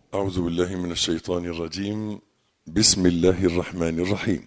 أعوذ بالله من الشيطان الرجيم بسم الله الرحمن الرحيم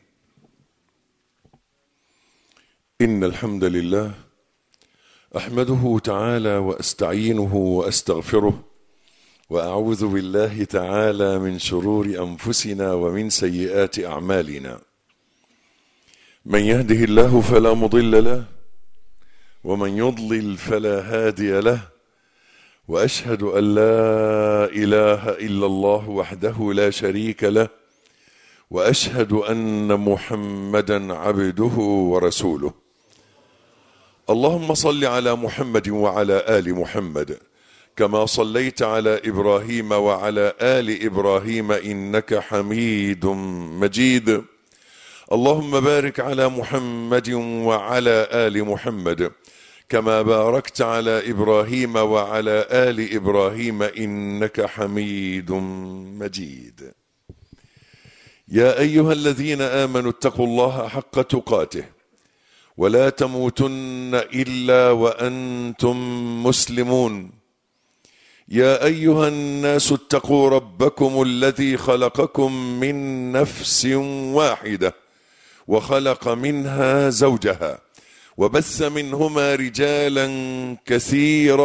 إن الحمد لله أحمده تعالى وأستعينه وأستغفره وأعوذ بالله تعالى من شرور أنفسنا ومن سيئات أعمالنا من يهده الله فلا مضل له ومن يضلل فلا هادي له واشهد ان لا اله الا الله وحده لا شريك له واشهد ان محمدا عبده ورسوله اللهم صل على محمد وعلى ال محمد كما صليت على ابراهيم وعلى ال ابراهيم انك حميد مجيد اللهم بارك على محمد وعلى ال محمد كما باركت على ابراهيم وعلى ال ابراهيم انك حميد مجيد يا ايها الذين امنوا اتقوا الله حق تقاته ولا تموتن الا وانتم مسلمون يا ايها الناس اتقوا ربكم الذي خلقكم من نفس واحده وخلق منها زوجها وبث منهما رجالا كثيرا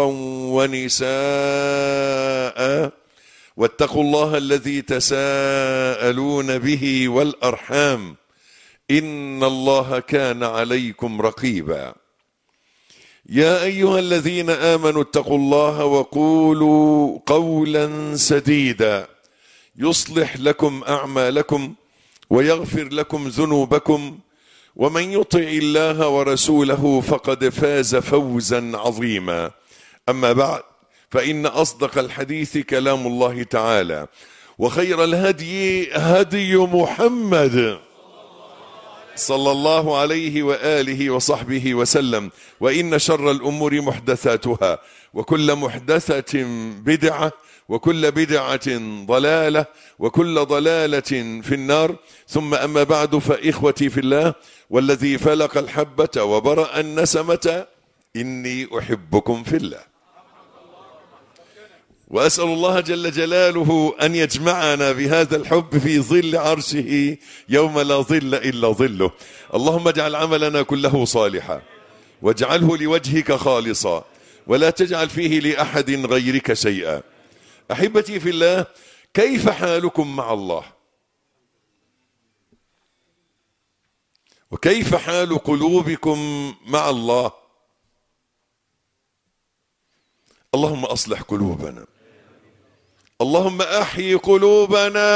ونساء واتقوا الله الذي تساءلون به والارحام ان الله كان عليكم رقيبا يا ايها الذين امنوا اتقوا الله وقولوا قولا سديدا يصلح لكم اعمالكم ويغفر لكم ذنوبكم ومن يطع الله ورسوله فقد فاز فوزا عظيما اما بعد فان اصدق الحديث كلام الله تعالى وخير الهدي هدي محمد صلى الله عليه واله وصحبه وسلم وان شر الامور محدثاتها وكل محدثه بدعه وكل بدعه ضلاله وكل ضلاله في النار ثم اما بعد فاخوتي في الله والذي فلق الحبه وبرا النسمه اني احبكم في الله واسال الله جل جلاله ان يجمعنا بهذا الحب في ظل عرشه يوم لا ظل الا ظله اللهم اجعل عملنا كله صالحا واجعله لوجهك خالصا ولا تجعل فيه لاحد غيرك شيئا احبتي في الله كيف حالكم مع الله وكيف حال قلوبكم مع الله اللهم اصلح قلوبنا اللهم احيي قلوبنا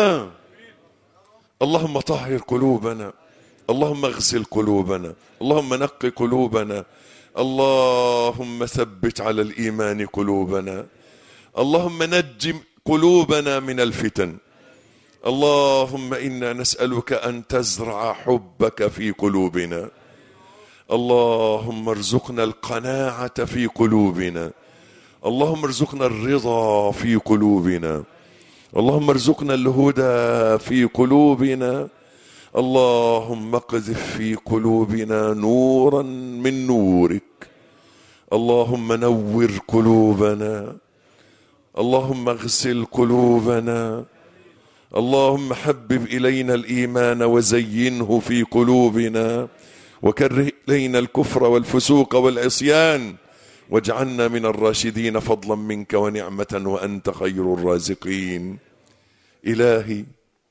اللهم طهر قلوبنا اللهم اغسل قلوبنا اللهم نق قلوبنا اللهم ثبت على الايمان قلوبنا اللهم نج قلوبنا من الفتن اللهم انا نسالك ان تزرع حبك في قلوبنا اللهم ارزقنا القناعه في قلوبنا اللهم ارزقنا الرضا في قلوبنا اللهم ارزقنا الهدى في قلوبنا اللهم اقذف في قلوبنا نورا من نورك اللهم نور قلوبنا اللهم اغسل قلوبنا اللهم حبب الينا الايمان وزينه في قلوبنا وكره الينا الكفر والفسوق والعصيان واجعلنا من الراشدين فضلا منك ونعمه وانت خير الرازقين الهي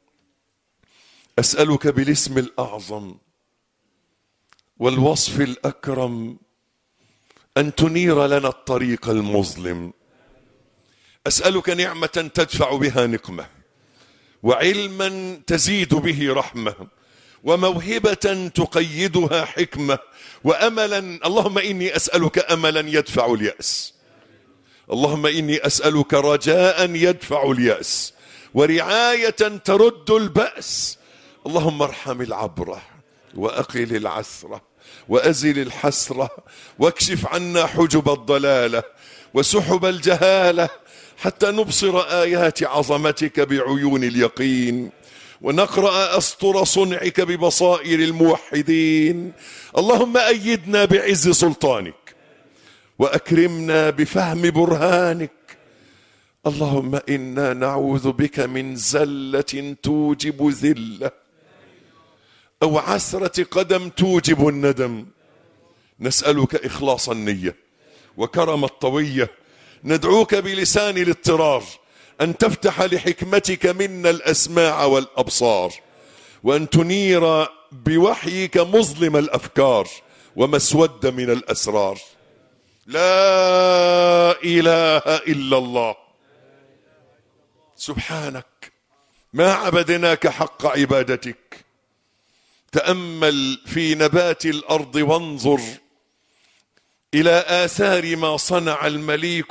اسالك بالاسم الاعظم والوصف الاكرم ان تنير لنا الطريق المظلم اسالك نعمه تدفع بها نقمه وعلما تزيد به رحمه وموهبه تقيدها حكمه واملا اللهم اني اسالك املا يدفع الياس اللهم اني اسالك رجاء يدفع الياس ورعايه ترد الباس اللهم ارحم العبره واقل العثره وازل الحسره واكشف عنا حجب الضلاله وسحب الجهاله حتى نبصر ايات عظمتك بعيون اليقين ونقرا اسطر صنعك ببصائر الموحدين اللهم ايدنا بعز سلطانك واكرمنا بفهم برهانك اللهم انا نعوذ بك من زله توجب ذله او عثره قدم توجب الندم نسالك اخلاص النيه وكرم الطويه ندعوك بلسان الاضطرار ان تفتح لحكمتك منا الاسماع والابصار وان تنير بوحيك مظلم الافكار وما اسود من الاسرار لا اله الا الله سبحانك ما عبدناك حق عبادتك تامل في نبات الارض وانظر الى اثار ما صنع المليك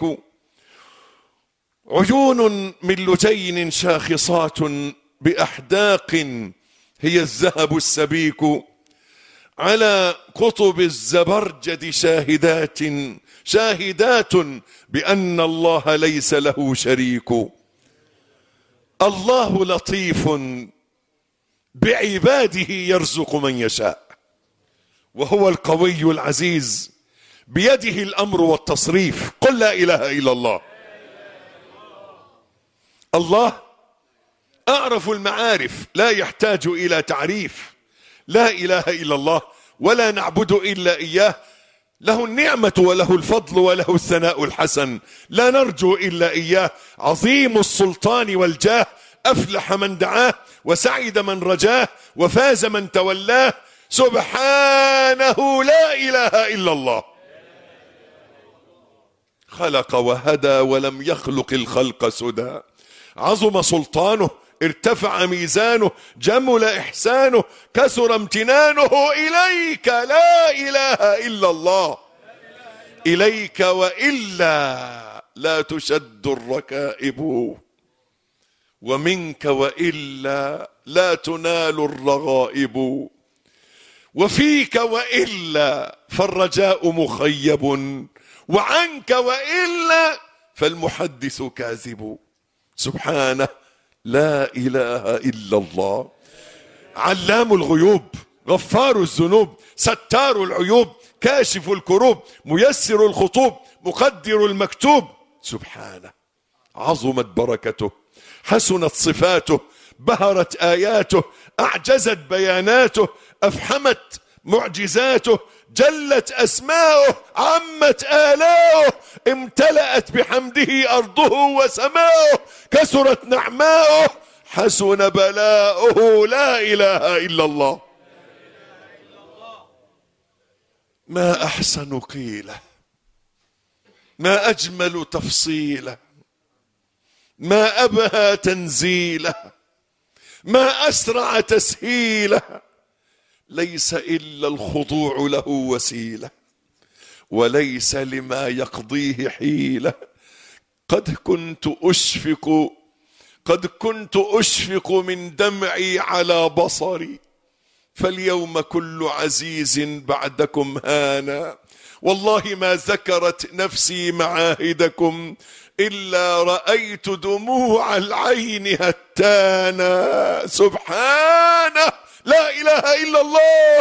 عيون من لجين شاخصات باحداق هي الذهب السبيك على قطب الزبرجد شاهدات شاهدات بان الله ليس له شريك الله لطيف بعباده يرزق من يشاء وهو القوي العزيز بيده الامر والتصريف قل لا اله الا الله الله اعرف المعارف لا يحتاج الى تعريف لا اله الا الله ولا نعبد الا اياه له النعمه وله الفضل وله الثناء الحسن لا نرجو الا اياه عظيم السلطان والجاه افلح من دعاه وسعد من رجاه وفاز من تولاه سبحانه لا اله الا الله خلق وهدى ولم يخلق الخلق سدى عظم سلطانه ارتفع ميزانه جمل احسانه كثر امتنانه اليك لا اله الا الله اليك والا لا تشد الركائب ومنك والا لا تنال الرغائب وفيك والا فالرجاء مخيب وعنك والا فالمحدث كاذب سبحانه لا اله الا الله علام الغيوب غفار الذنوب ستار العيوب كاشف الكروب ميسر الخطوب مقدر المكتوب سبحانه عظمت بركته حسنت صفاته بهرت اياته اعجزت بياناته افحمت معجزاته جلت اسماؤه عمت الاؤه امتلأت بحمده ارضه وسماؤه كثرت نعماؤه حسن بلاؤه لا اله الا الله ما احسن قيله ما اجمل تفصيله ما ابهى تنزيله ما اسرع تسهيله ليس الا الخضوع له وسيله وليس لما يقضيه حيله قد كنت اشفق قد كنت اشفق من دمعي على بصري فاليوم كل عزيز بعدكم هانا والله ما ذكرت نفسي معاهدكم الا رايت دموع العين هتانا سبحانه لا اله الا الله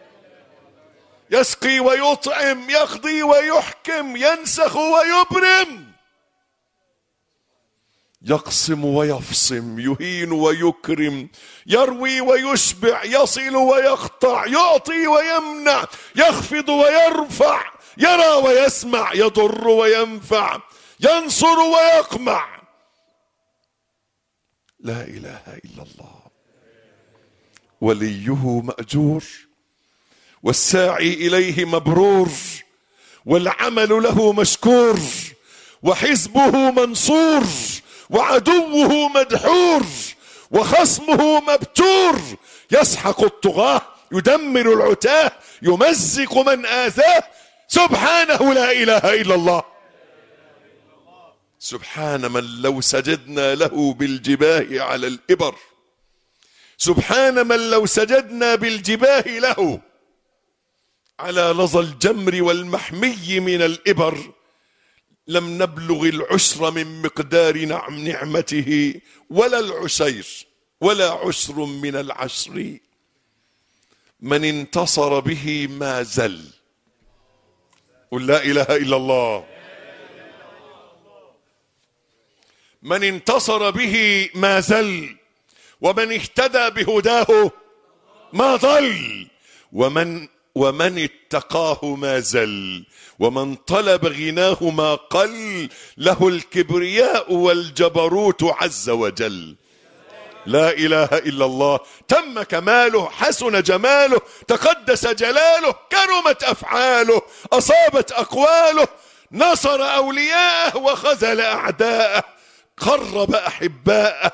يسقي ويطعم يقضي ويحكم ينسخ ويبرم يقسم ويفصم يهين ويكرم يروي ويشبع يصل ويقطع يعطي ويمنع يخفض ويرفع يرى ويسمع يضر وينفع ينصر ويقمع لا اله الا الله وليه ماجور والساعي اليه مبرور والعمل له مشكور وحزبه منصور وعدوه مدحور وخصمه مبتور يسحق الطغاه يدمر العتاه يمزق من اذاه سبحانه لا اله الا الله سبحان من لو سجدنا له بالجباه على الابر سبحان من لو سجدنا بالجباه له على لظى الجمر والمحمي من الإبر لم نبلغ العشر من مقدار نعم نعمته ولا العشير ولا عشر من العشر من انتصر به ما زل قل لا إله إلا الله من انتصر به ما زل ومن اهتدى بهداه ما ضل ومن ومن اتقاه ما زل ومن طلب غناه ما قل له الكبرياء والجبروت عز وجل لا اله الا الله تم كماله حسن جماله تقدس جلاله كرمت افعاله اصابت اقواله نصر اولياءه وخذل اعداءه قرب احباءه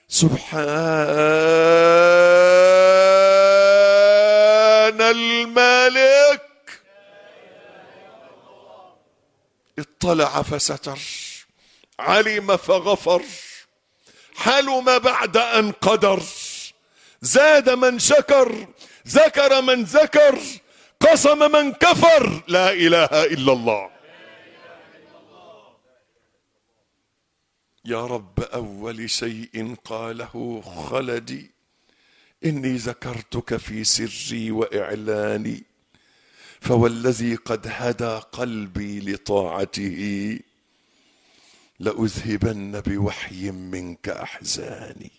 سبحان الملك اطلع فستر علم فغفر حلم بعد ان قدر زاد من شكر ذكر من ذكر قسم من كفر لا اله الا الله يا رب اول شيء قاله خلدي اني ذكرتك في سري واعلاني فوالذي قد هدى قلبي لطاعته لأذهبن بوحي منك أحزاني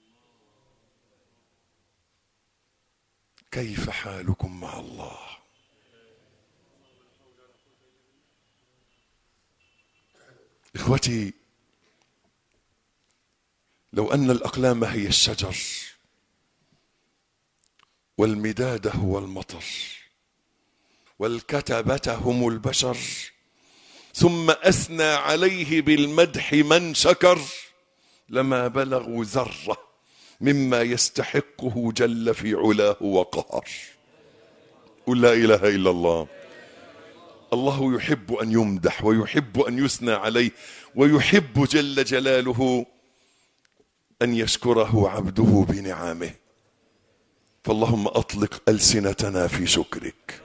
كيف حالكم مع الله إخوتي لو أن الأقلام هي الشجر والمداد هو المطر والكتبة هم البشر ثم اثنى عليه بالمدح من شكر لما بلغوا ذره مما يستحقه جل في علاه وقهر قل لا اله الا الله الله يحب ان يمدح ويحب ان يثنى عليه ويحب جل جلاله ان يشكره عبده بنعمه فاللهم اطلق السنتنا في شكرك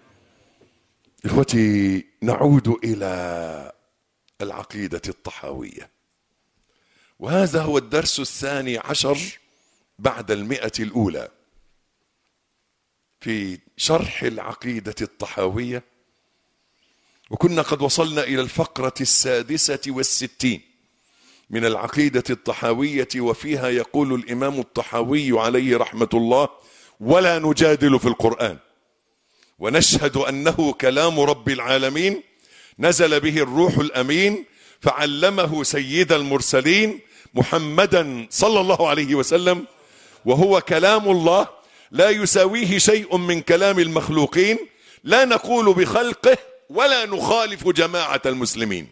اخوتي نعود الى العقيده الطحاويه وهذا هو الدرس الثاني عشر بعد المئه الاولى في شرح العقيده الطحاويه وكنا قد وصلنا الى الفقره السادسه والستين من العقيده الطحاويه وفيها يقول الامام الطحاوي عليه رحمه الله ولا نجادل في القران ونشهد انه كلام رب العالمين نزل به الروح الامين فعلمه سيد المرسلين محمدا صلى الله عليه وسلم وهو كلام الله لا يساويه شيء من كلام المخلوقين لا نقول بخلقه ولا نخالف جماعه المسلمين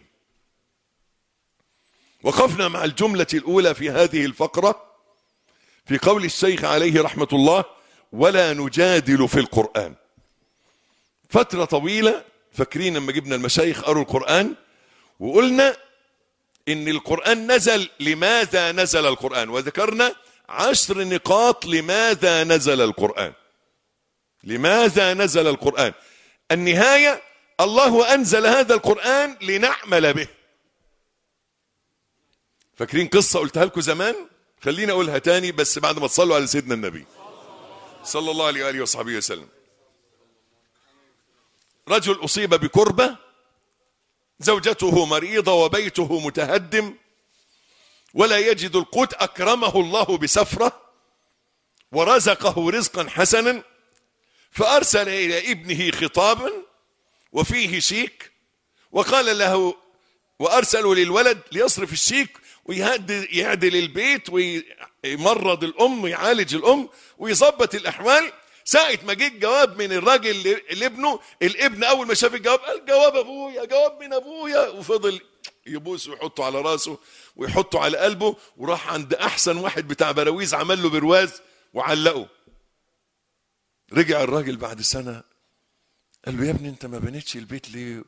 وقفنا مع الجمله الاولى في هذه الفقره في قول الشيخ عليه رحمه الله ولا نجادل في القران فترة طويلة فاكرين لما جبنا المشايخ قروا القرآن وقلنا إن القرآن نزل لماذا نزل القرآن وذكرنا عشر نقاط لماذا نزل القرآن لماذا نزل القرآن النهاية الله أنزل هذا القرآن لنعمل به فاكرين قصة قلتها لكم زمان خليني أقولها تاني بس بعد ما تصلوا على سيدنا النبي صلى الله عليه وآله وصحبه وسلم رجل أصيب بكربة زوجته مريضة وبيته متهدم ولا يجد القوت أكرمه الله بسفرة ورزقه رزقا حسنا فأرسل إلى ابنه خطابا وفيه شيك وقال له وأرسلوا للولد ليصرف الشيك ويعدل البيت ويمرض الأم ويعالج الأم ويظبط الأحوال ساعة ما جه الجواب من الراجل لابنه الابن أول ما شاف الجواب قال جواب أبويا جواب من أبويا وفضل يبوس ويحطه على راسه ويحطه على قلبه وراح عند أحسن واحد بتاع براويز عمل له برواز وعلقه رجع الراجل بعد سنة قال له يا ابني انت ما بنيتش البيت ليه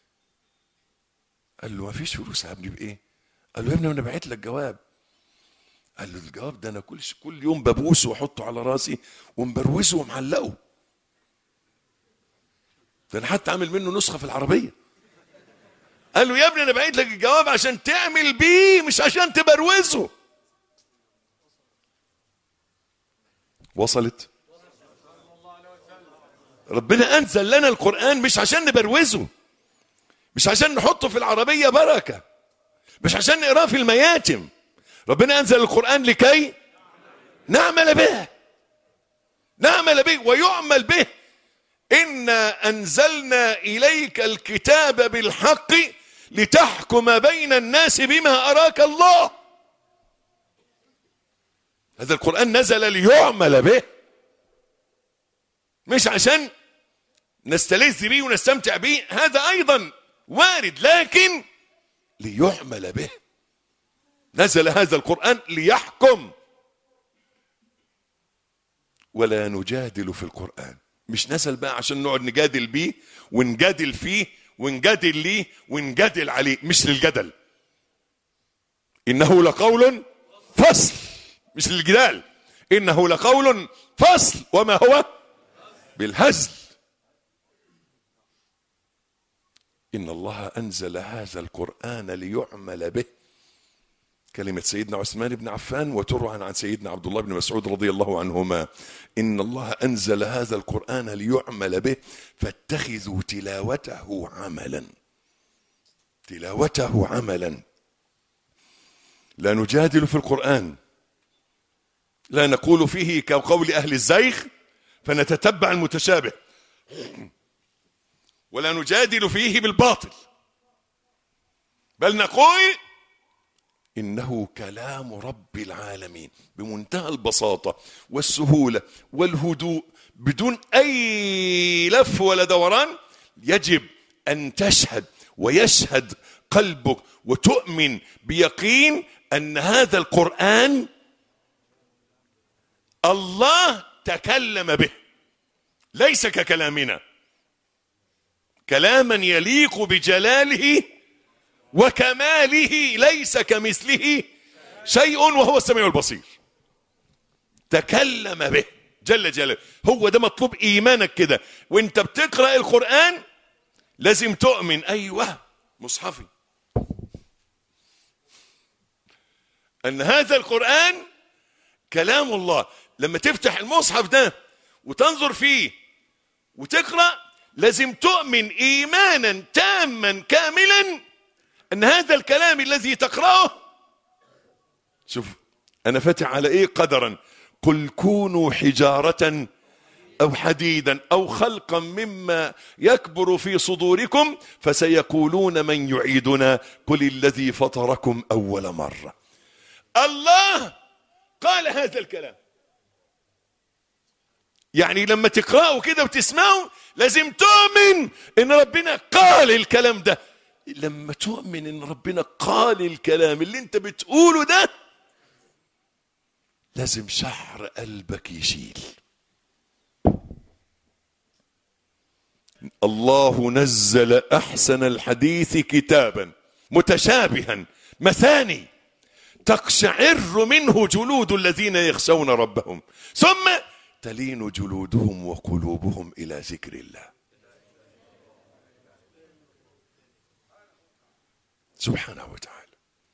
قال له ما فيش فلوس هبني بايه قال له يا ابني انا بعت لك جواب قال له الجواب ده انا كل كل يوم ببوسه واحطه على راسي ومبروزه ومعلقه ده انا حتى عامل منه نسخه في العربيه قال له يا ابني انا بعت لك الجواب عشان تعمل بيه مش عشان تبروزه وصلت ربنا انزل لنا القران مش عشان نبروزه مش عشان نحطه في العربيه بركه مش عشان نقراه في المياتم ربنا انزل القران لكي نعمل به نعمل به ويعمل به انا انزلنا اليك الكتاب بالحق لتحكم بين الناس بما اراك الله هذا القران نزل ليعمل به مش عشان نستلذ به ونستمتع به هذا ايضا وارد لكن ليعمل به نزل هذا القران ليحكم ولا نجادل في القران مش نزل بقى عشان نقعد نجادل بيه ونجادل فيه ونجادل ليه ونجادل عليه مش للجدل انه لقول فصل مش للجدال انه لقول فصل وما هو بالهزل ان الله انزل هذا القران ليعمل به كلمة سيدنا عثمان بن عفان وتروى عن سيدنا عبد الله بن مسعود رضي الله عنهما إن الله أنزل هذا القرآن ليعمل به فاتخذوا تلاوته عملا تلاوته عملا لا نجادل في القرآن لا نقول فيه كقول أهل الزيغ فنتتبع المتشابه ولا نجادل فيه بالباطل بل نقول انه كلام رب العالمين بمنتهى البساطه والسهوله والهدوء بدون اي لف ولا دوران يجب ان تشهد ويشهد قلبك وتؤمن بيقين ان هذا القران الله تكلم به ليس ككلامنا كلاما يليق بجلاله وكماله ليس كمثله شيء وهو السميع البصير تكلم به جل جلاله هو ده مطلوب ايمانك كده وانت بتقرا القران لازم تؤمن ايوه مصحفي ان هذا القران كلام الله لما تفتح المصحف ده وتنظر فيه وتقرا لازم تؤمن ايمانا تاما كاملا ان هذا الكلام الذي تقراه شوف انا فاتح على ايه قدرا قل كونوا حجاره او حديدا او خلقا مما يكبر في صدوركم فسيقولون من يعيدنا قل الذي فطركم اول مره الله قال هذا الكلام يعني لما تقراه كده وتسمعه لازم تؤمن ان ربنا قال الكلام ده لما تؤمن ان ربنا قال الكلام اللي انت بتقوله ده لازم شعر قلبك يشيل الله نزل احسن الحديث كتابا متشابها مثاني تقشعر منه جلود الذين يخشون ربهم ثم تلين جلودهم وقلوبهم الى ذكر الله سبحانه وتعالى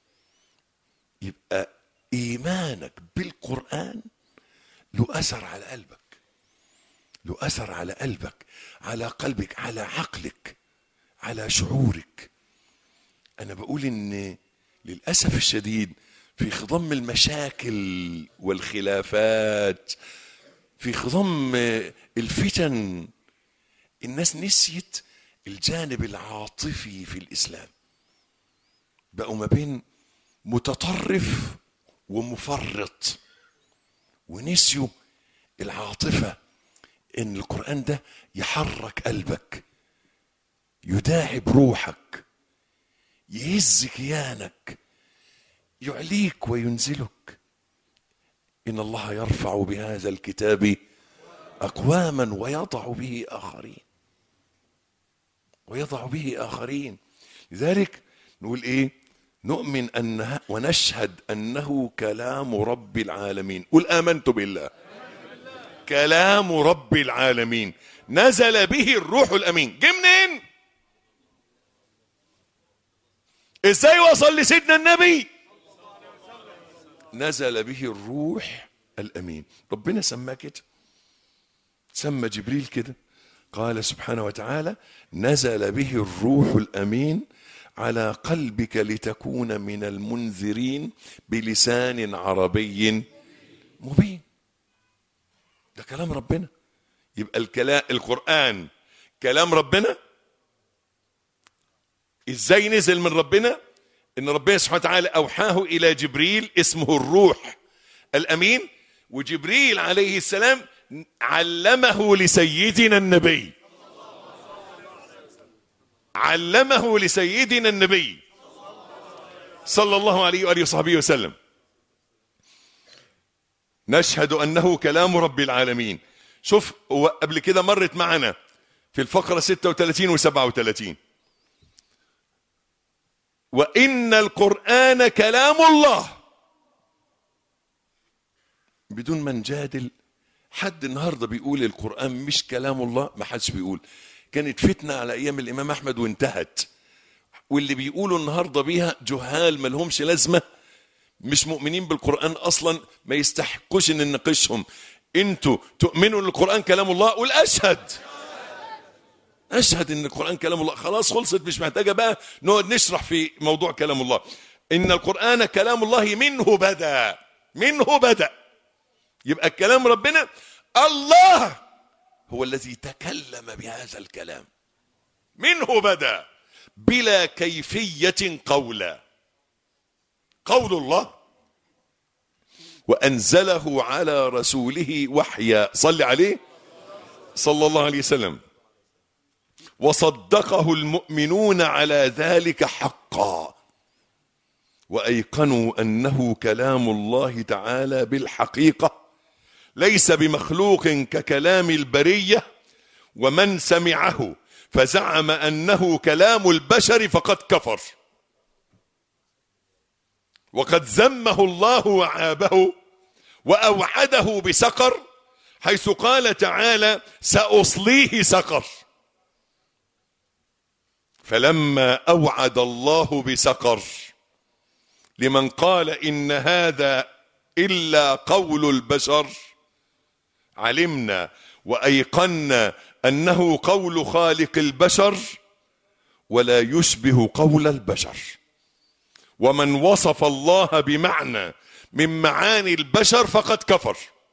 يبقى ايمانك بالقران له اثر على قلبك له اثر على قلبك على قلبك على عقلك على شعورك انا بقول ان للاسف الشديد في خضم المشاكل والخلافات في خضم الفتن الناس نسيت الجانب العاطفي في الاسلام بقوا ما بين متطرف ومفرط ونسيوا العاطفة ان القرآن ده يحرك قلبك يداعب روحك يهز كيانك يعليك وينزلك ان الله يرفع بهذا الكتاب اقواما ويضع به اخرين ويضع به اخرين لذلك نقول ايه نؤمن أنها ونشهد أنه كلام رب العالمين قل آمنت بالله كلام رب العالمين نزل به الروح الأمين جه منين ازاي وصل لسيدنا النبي نزل به الروح الأمين ربنا سماه كده سمى جبريل كده قال سبحانه وتعالى نزل به الروح الأمين على قلبك لتكون من المنذرين بلسان عربي مبين ده كلام ربنا يبقى الكلام القرآن كلام ربنا ازاي نزل من ربنا ان ربنا سبحانه وتعالى اوحاه الى جبريل اسمه الروح الامين وجبريل عليه السلام علمه لسيدنا النبي علمه لسيدنا النبي صلى الله عليه واله وصحبه وسلم نشهد انه كلام رب العالمين شوف هو قبل كده مرت معنا في الفقره 36 و37 وان القران كلام الله بدون ما نجادل حد النهارده بيقول القران مش كلام الله ما حدش بيقول كانت فتنه على ايام الامام احمد وانتهت واللي بيقولوا النهارده بيها جهال ما لهمش لازمه مش مؤمنين بالقران اصلا ما يستحقوش ان نناقشهم انتوا تؤمنوا ان القران كلام الله قول اشهد اشهد ان القران كلام الله خلاص خلصت مش محتاجه بقى نقعد نشرح في موضوع كلام الله ان القران كلام الله منه بدا منه بدا يبقى كلام ربنا الله هو الذي تكلم بهذا الكلام منه بدا بلا كيفيه قولا قول الله وانزله على رسوله وحيا صل عليه صلى الله عليه وسلم وصدقه المؤمنون على ذلك حقا وايقنوا انه كلام الله تعالى بالحقيقه ليس بمخلوق ككلام البريه ومن سمعه فزعم انه كلام البشر فقد كفر وقد ذمه الله وعابه واوعده بسقر حيث قال تعالى ساصليه سقر فلما اوعد الله بسقر لمن قال ان هذا الا قول البشر علمنا وايقنا انه قول خالق البشر ولا يشبه قول البشر ومن وصف الله بمعنى من معاني البشر فقد كفر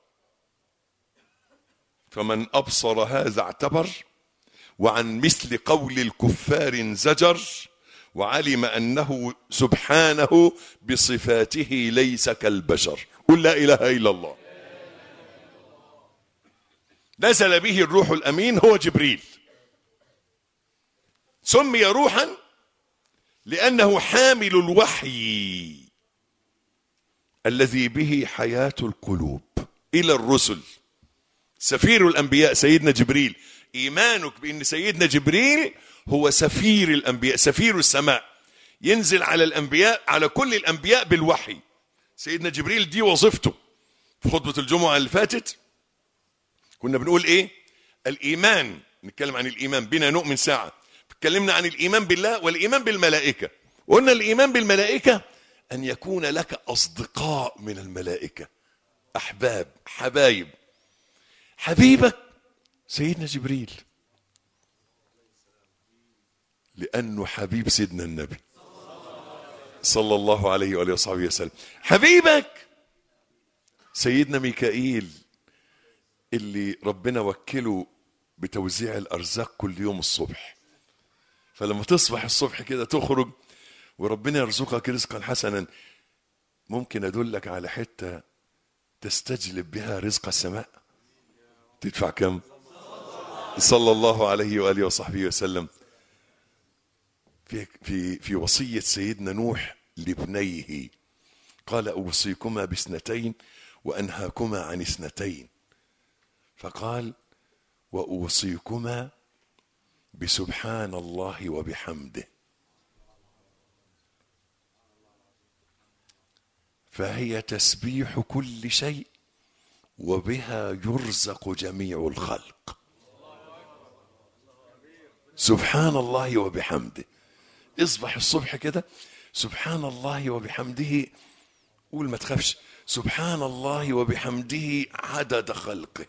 فمن ابصر هذا اعتبر وعن مثل قول الكفار زجر وعلم انه سبحانه بصفاته ليس كالبشر قل لا اله الا الله نزل به الروح الامين هو جبريل سمي روحا لانه حامل الوحي الذي به حياه القلوب الى الرسل سفير الانبياء سيدنا جبريل ايمانك بان سيدنا جبريل هو سفير الانبياء سفير السماء ينزل على الانبياء على كل الانبياء بالوحي سيدنا جبريل دي وظيفته في خطبه الجمعه اللي فاتت كنا بنقول ايه الايمان نتكلم عن الايمان بنا نؤمن ساعه اتكلمنا عن الايمان بالله والايمان بالملائكه وقلنا الايمان بالملائكه ان يكون لك اصدقاء من الملائكه احباب حبايب حبيبك سيدنا جبريل لانه حبيب سيدنا النبي صلى الله عليه واله وصحبه وسلم حبيبك سيدنا ميكائيل اللي ربنا وكله بتوزيع الارزاق كل يوم الصبح فلما تصبح الصبح كده تخرج وربنا يرزقك رزقا حسنا ممكن ادلك على حته تستجلب بها رزق السماء تدفع كم صلى الله عليه واله وصحبه وسلم في في في وصيه سيدنا نوح لابنيه قال اوصيكما باثنتين وانهاكما عن اثنتين فقال واوصيكما بسبحان الله وبحمده فهي تسبيح كل شيء وبها يرزق جميع الخلق سبحان الله وبحمده اصبح الصبح كده سبحان الله وبحمده قول ما تخافش سبحان الله وبحمده عدد خلقه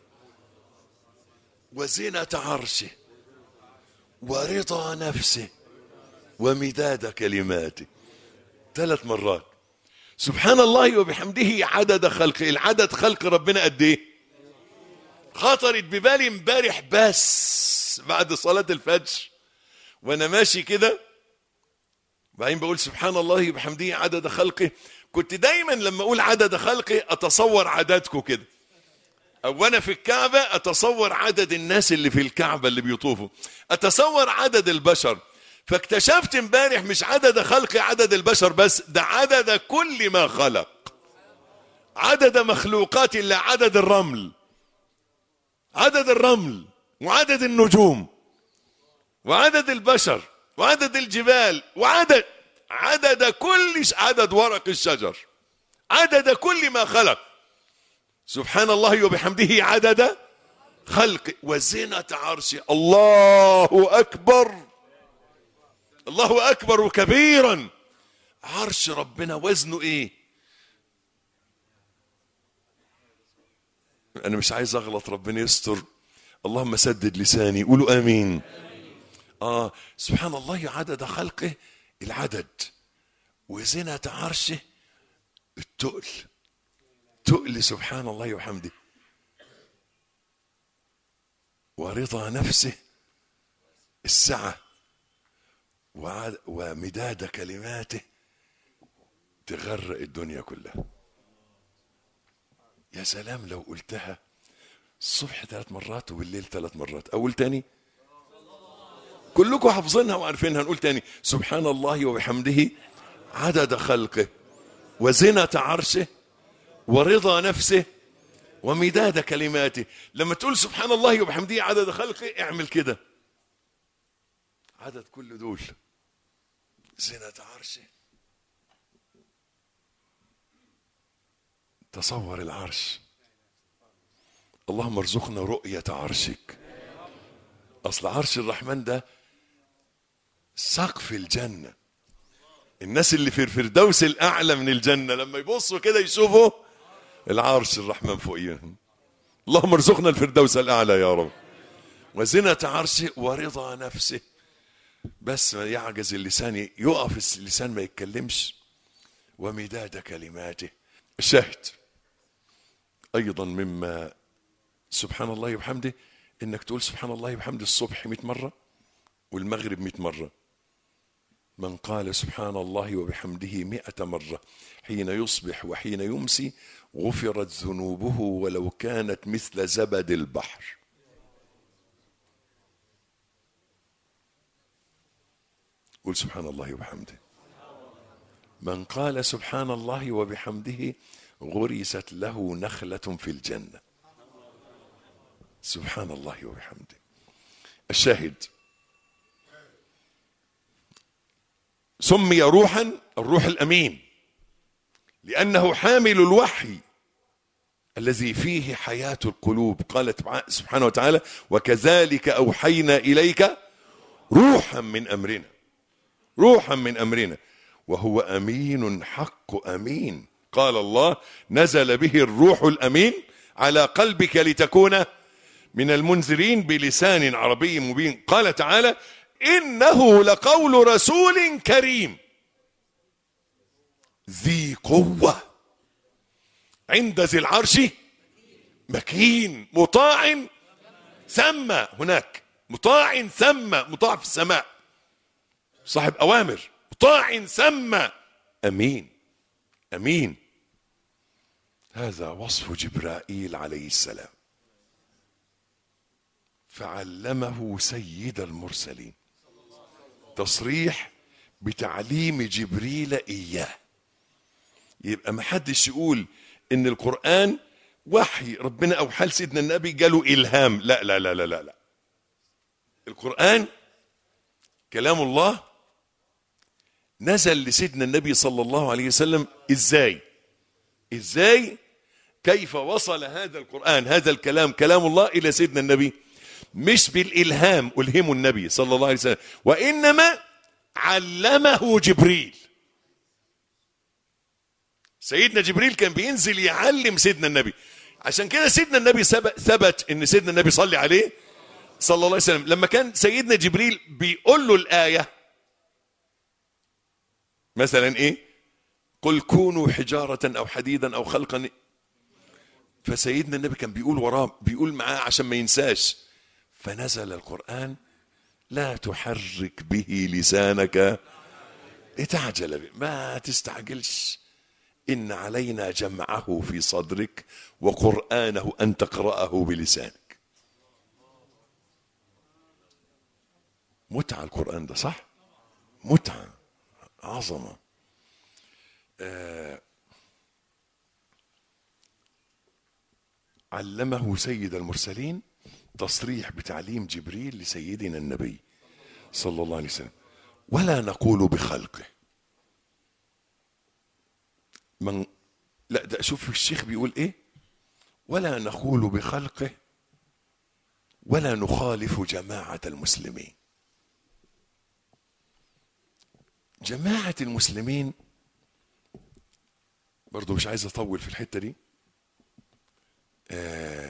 وزنة عرشه ورضا نفسه ومداد كلماته ثلاث مرات سبحان الله وبحمده عدد خلقه العدد خلق ربنا قد ايه خطرت ببالي امبارح بس بعد صلاة الفجر وانا ماشي كده بعدين بقول سبحان الله وبحمده عدد خلقه كنت دايما لما اقول عدد خلقه اتصور عددكم كده او انا في الكعبة اتصور عدد الناس اللي في الكعبة اللي بيطوفوا اتصور عدد البشر فاكتشفت امبارح مش عدد خلق عدد البشر بس ده عدد كل ما خلق عدد مخلوقات الله عدد الرمل عدد الرمل وعدد النجوم وعدد البشر وعدد الجبال وعدد عدد كل عدد ورق الشجر عدد كل ما خلق سبحان الله وبحمده عدد خلق وزنة عرشه الله أكبر الله أكبر كبيرا عرش ربنا وزنه إيه أنا مش عايز أغلط ربنا يستر اللهم سدد لساني قولوا آمين آه سبحان الله عدد خلقه العدد وزنة عرشه التقل تقل سبحان الله وحمده ورضا نفسه السعة ومداد كلماته تغرق الدنيا كلها يا سلام لو قلتها الصبح ثلاث مرات وبالليل ثلاث مرات أقول تاني كلكم حافظينها وعارفينها نقول تاني سبحان الله وبحمده عدد خلقه وزنة عرشه ورضا نفسه ومداد كلماته لما تقول سبحان الله وبحمده عدد خلقه اعمل كده عدد كل دول زنة عرشه تصور العرش اللهم ارزقنا رؤية عرشك أصل عرش الرحمن ده سقف الجنة الناس اللي في الفردوس الأعلى من الجنة لما يبصوا كده يشوفوا العرش الرحمن فوقيهم اللهم ارزقنا الفردوس الأعلى يا رب وزنة عرشه ورضا نفسه بس ما يعجز اللسان يقف اللسان ما يتكلمش ومداد كلماته الشاهد أيضا مما سبحان الله وبحمده إنك تقول سبحان الله وبحمده الصبح 100 مرة والمغرب 100 مرة من قال سبحان الله وبحمده مئة مرة حين يصبح وحين يمسي غفرت ذنوبه ولو كانت مثل زبد البحر قل سبحان الله وبحمده من قال سبحان الله وبحمده غرست له نخلة في الجنة سبحان الله وبحمده الشاهد سمي روحا الروح الامين لانه حامل الوحي الذي فيه حياه القلوب قال سبحانه وتعالى وكذلك اوحينا اليك روحا من امرنا روحا من امرنا وهو امين حق امين قال الله نزل به الروح الامين على قلبك لتكون من المنذرين بلسان عربي مبين قال تعالى انه لقول رسول كريم ذي قوه عند ذي العرش مكين مطاع ثم هناك مطاع ثم مطاع في السماء صاحب اوامر مطاع ثم امين امين هذا وصف جبرائيل عليه السلام فعلمه سيد المرسلين تصريح بتعليم جبريل اياه يبقى ما حدش يقول ان القران وحي ربنا اوحى لسيدنا النبي جاله الهام لا لا لا لا لا, لا. القران كلام الله نزل لسيدنا النبي صلى الله عليه وسلم ازاي ازاي كيف وصل هذا القرآن هذا الكلام كلام الله إلى سيدنا النبي مش بالإلهام ألهمه النبي صلى الله عليه وسلم وإنما علمه جبريل سيدنا جبريل كان بينزل يعلم سيدنا النبي عشان كده سيدنا النبي ثبت ان سيدنا النبي صلي عليه صلى الله عليه وسلم لما كان سيدنا جبريل بيقول له الآية مثلا ايه قل كونوا حجارة او حديدا او خلقا فسيدنا النبي كان بيقول وراه بيقول معاه عشان ما ينساش فنزل القرآن لا تحرك به لسانك لتعجل به ما تستعجلش إن علينا جمعه في صدرك وقرآنه أن تقرأه بلسانك متعة القرآن ده صح متعة عظمة آه علمه سيد المرسلين تصريح بتعليم جبريل لسيدنا النبي صلى الله عليه وسلم ولا نقول بخلقه من لا ده شوف الشيخ بيقول ايه ولا نقول بخلقه ولا نخالف جماعة المسلمين جماعة المسلمين برضو مش عايز اطول في الحتة دي آه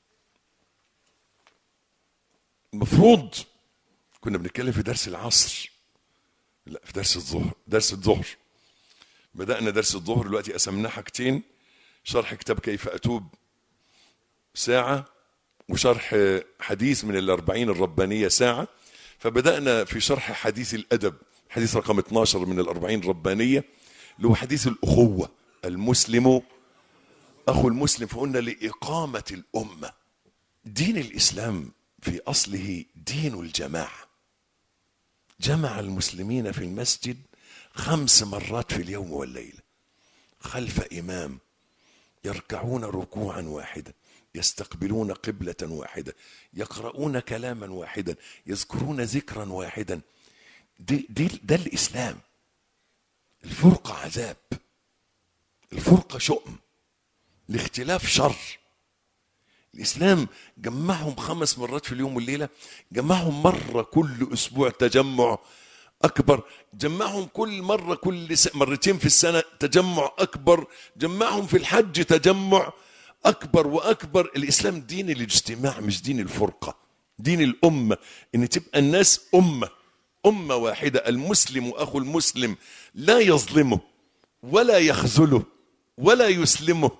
المفروض كنا بنتكلم في درس العصر لا في درس الظهر درس الظهر بدأنا درس الظهر دلوقتي قسمناه حاجتين شرح كتاب كيف أتوب ساعة وشرح حديث من الأربعين الربانية ساعة فبدأنا في شرح حديث الأدب حديث رقم 12 من الأربعين الربانية اللي هو حديث الأخوة المسلم أخو المسلم فقلنا لإقامة الأمة دين الإسلام في أصله دين الجماعة جمع المسلمين في المسجد خمس مرات في اليوم والليلة خلف إمام يركعون ركوعا واحدا يستقبلون قبلة واحدة يقرؤون كلاما واحدا يذكرون ذكرا واحدا دي دي ده الإسلام الفرقة عذاب الفرقة شؤم الاختلاف شر الإسلام جمعهم خمس مرات في اليوم والليلة جمعهم مرة كل أسبوع تجمع أكبر جمعهم كل مرة كل س... مرتين في السنة تجمع أكبر جمعهم في الحج تجمع أكبر وأكبر الإسلام دين الاجتماع مش دين الفرقة دين الأمة إن تبقى الناس أمة أمة واحدة المسلم أخو المسلم لا يظلمه ولا يخذله ولا يسلمه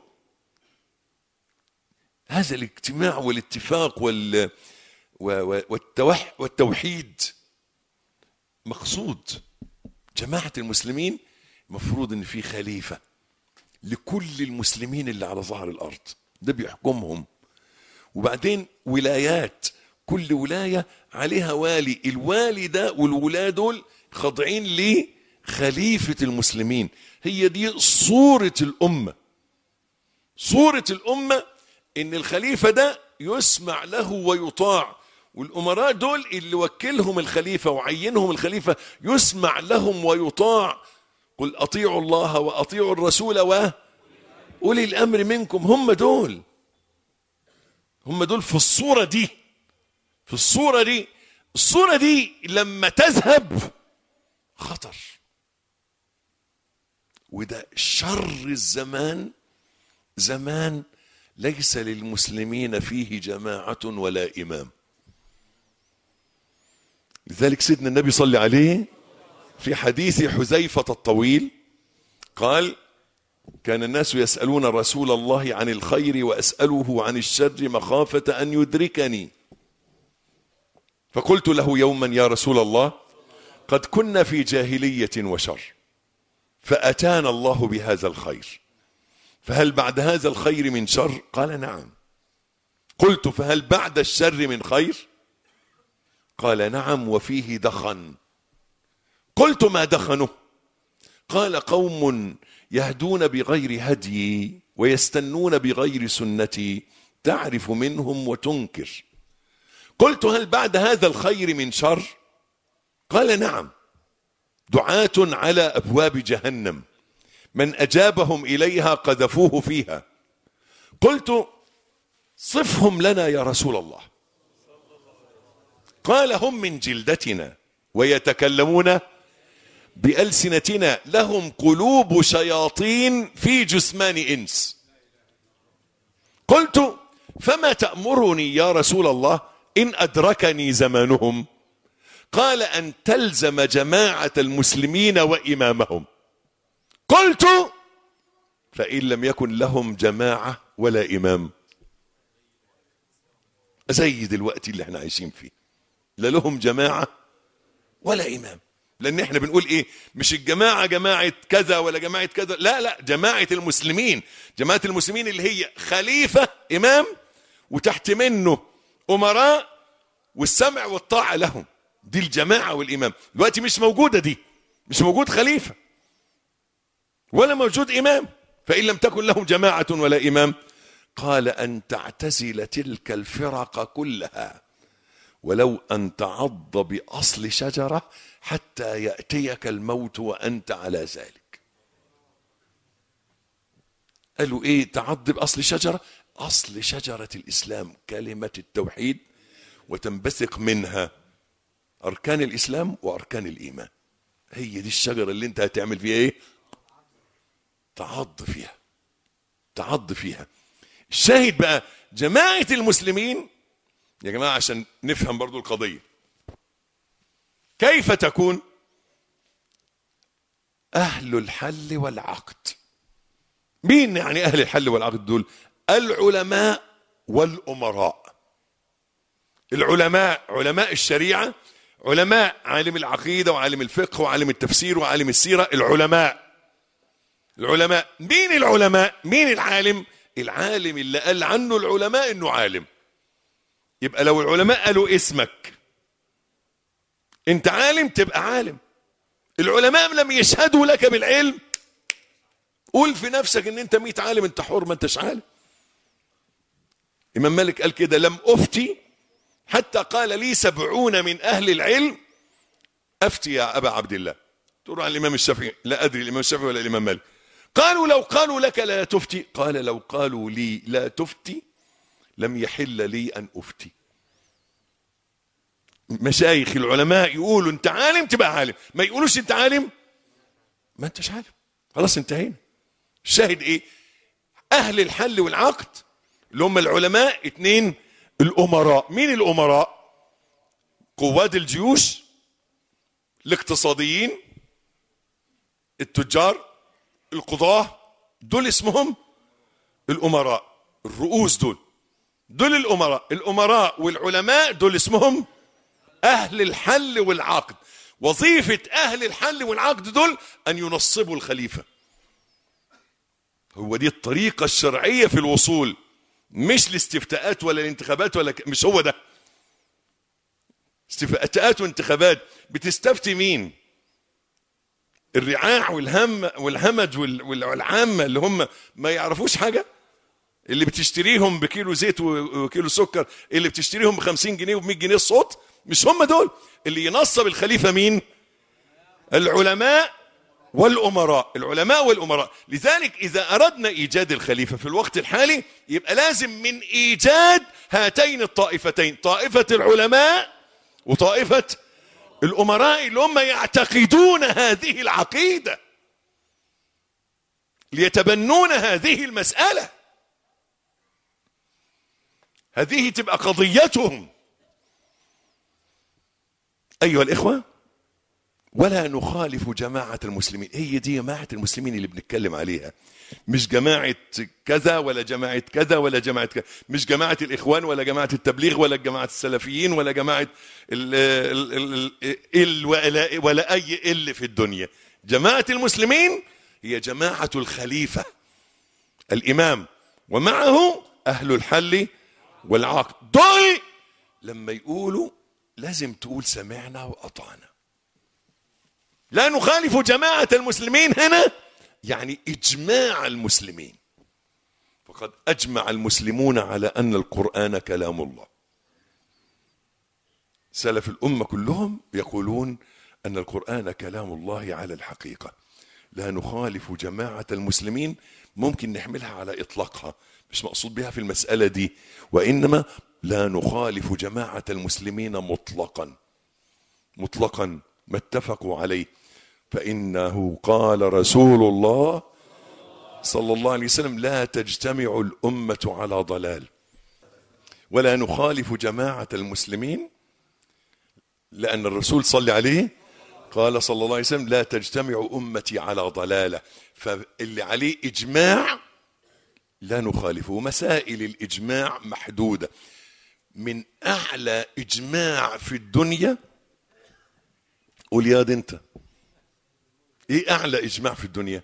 هذا الاجتماع والاتفاق وال والتوح والتوحيد مقصود جماعة المسلمين مفروض ان في خليفة لكل المسلمين اللي على ظهر الارض ده بيحكمهم وبعدين ولايات كل ولاية عليها والي الوالي ده والولاة دول خاضعين لخليفة المسلمين هي دي صورة الأمة صورة الأمة إن الخليفة ده يسمع له ويطاع والأمراء دول اللي وكلهم الخليفة وعينهم الخليفة يسمع لهم ويطاع قل أطيعوا الله وأطيعوا الرسول وأولي الأمر منكم هم دول هم دول في الصورة دي في الصورة دي الصورة دي لما تذهب خطر وده شر الزمان زمان ليس للمسلمين فيه جماعة ولا إمام لذلك سيدنا النبي صلى عليه في حديث حذيفة الطويل قال كان الناس يسألون رسول الله عن الخير وأسأله عن الشر مخافة أن يدركني فقلت له يوما يا رسول الله قد كنا في جاهلية وشر فأتانا الله بهذا الخير فهل بعد هذا الخير من شر قال نعم قلت فهل بعد الشر من خير قال نعم وفيه دخن قلت ما دخنه قال قوم يهدون بغير هدي ويستنون بغير سنتي تعرف منهم وتنكر قلت هل بعد هذا الخير من شر قال نعم دعاة على أبواب جهنم من أجابهم إليها قذفوه فيها قلت صفهم لنا يا رسول الله قال هم من جلدتنا ويتكلمون بألسنتنا لهم قلوب شياطين في جثمان إنس قلت فما تأمرني يا رسول الله إن أدركني زمانهم قال أن تلزم جماعة المسلمين وإمامهم قلت فإن لم يكن لهم جماعة ولا إمام زي دلوقتي اللي احنا عايشين فيه لا لهم جماعة ولا إمام لأن احنا بنقول إيه مش الجماعة جماعة كذا ولا جماعة كذا لا لا جماعة المسلمين جماعة المسلمين اللي هي خليفة إمام وتحت منه أمراء والسمع والطاعة لهم دي الجماعة والإمام دلوقتي مش موجودة دي مش موجود خليفة ولا موجود إمام فإن لم تكن لهم جماعة ولا إمام قال أن تعتزل تلك الفرق كلها ولو أن تعض بأصل شجرة حتى يأتيك الموت وأنت على ذلك قالوا إيه تعض بأصل شجرة أصل شجرة الإسلام كلمة التوحيد وتنبثق منها أركان الإسلام وأركان الإيمان هي دي الشجرة اللي أنت هتعمل فيها إيه تعض فيها تعض فيها الشاهد بقى جماعة المسلمين يا جماعة عشان نفهم برضو القضية كيف تكون أهل الحل والعقد مين يعني أهل الحل والعقد دول العلماء والأمراء العلماء علماء الشريعة علماء عالم العقيدة وعالم الفقه وعالم التفسير وعالم السيرة العلماء العلماء مين العلماء مين العالم العالم اللي قال عنه العلماء انه عالم يبقى لو العلماء قالوا اسمك انت عالم تبقى عالم العلماء لم يشهدوا لك بالعلم قول في نفسك ان انت ميت عالم انت حر ما انتش عالم امام مالك قال كده لم افتي حتى قال لي سبعون من اهل العلم افتي يا ابا عبد الله تقول عن الامام الشافعي لا ادري الامام الشافعي ولا الامام مالك قالوا لو قالوا لك لا تفتي قال لو قالوا لي لا تفتي لم يحل لي ان افتي مشايخ العلماء يقولوا انت عالم تبقى عالم ما يقولوش انت عالم ما انتش عالم خلاص انتهينا الشاهد ايه اهل الحل والعقد اللي هم العلماء اتنين الامراء مين الامراء قواد الجيوش الاقتصاديين التجار القضاة دول اسمهم الأمراء الرؤوس دول دول الأمراء الأمراء والعلماء دول اسمهم أهل الحل والعقد وظيفة أهل الحل والعقد دول أن ينصبوا الخليفة هو دي الطريقة الشرعية في الوصول مش الاستفتاءات ولا الانتخابات ولا ك... مش هو ده استفتاءات وانتخابات بتستفتي مين الرعاع والهم والهمج والعامة اللي هم ما يعرفوش حاجة اللي بتشتريهم بكيلو زيت وكيلو سكر اللي بتشتريهم ب 50 جنيه وب 100 جنيه الصوت مش هم دول اللي ينصب الخليفة مين العلماء والأمراء العلماء والأمراء لذلك إذا أردنا إيجاد الخليفة في الوقت الحالي يبقى لازم من إيجاد هاتين الطائفتين طائفة العلماء وطائفة الأمراء اللي هم يعتقدون هذه العقيدة ليتبنون هذه المسألة هذه تبقى قضيتهم أيها الإخوة ولا نخالف جماعة المسلمين هي دي جماعة المسلمين اللي بنتكلم عليها مش جماعة كذا ولا جماعة كذا ولا جماعة كذا مش جماعة الإخوان ولا جماعة التبليغ ولا جماعة السلفيين ولا جماعة ال ال ال ال ولا, ولا أي ال في الدنيا جماعة المسلمين هي جماعة الخليفة الإمام ومعه أهل الحل والعقد دول لما يقولوا لازم تقول سمعنا وأطعنا لا نخالف جماعة المسلمين هنا يعني إجماع المسلمين فقد أجمع المسلمون على أن القرآن كلام الله سلف الأمة كلهم يقولون أن القرآن كلام الله على الحقيقة لا نخالف جماعة المسلمين ممكن نحملها على إطلاقها مش مقصود بها في المسألة دي وإنما لا نخالف جماعة المسلمين مطلقا مطلقا ما اتفقوا عليه فإنه قال رسول الله صلى الله عليه وسلم لا تجتمع الأمة على ضلال ولا نخالف جماعة المسلمين لأن الرسول صلى عليه قال صلى الله عليه وسلم لا تجتمع أمتي على ضلالة فاللي عليه إجماع لا نخالفه مسائل الإجماع محدودة من أعلى إجماع في الدنيا قول يا دي انت ايه اعلى اجماع في الدنيا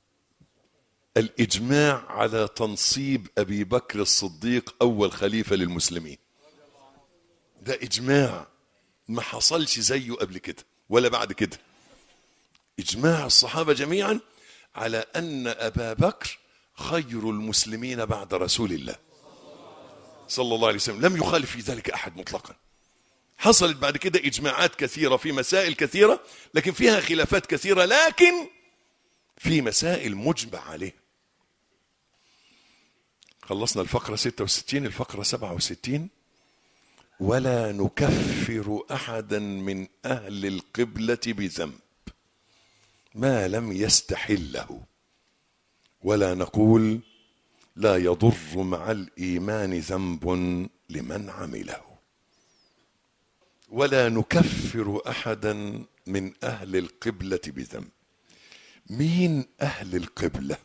الاجماع على تنصيب ابي بكر الصديق اول خليفه للمسلمين ده اجماع ما حصلش زيه قبل كده ولا بعد كده اجماع الصحابه جميعا على ان ابا بكر خير المسلمين بعد رسول الله صلى الله عليه وسلم لم يخالف في ذلك احد مطلقا حصلت بعد كده اجماعات كثيره في مسائل كثيره لكن فيها خلافات كثيره لكن في مسائل مجمع عليها خلصنا الفقرة 66 الفقرة 67 ولا نكفر أحدا من أهل القبلة بذنب ما لم يستحله ولا نقول لا يضر مع الإيمان ذنب لمن عمله ولا نكفر أحدا من أهل القبلة بذنب مين أهل القبلة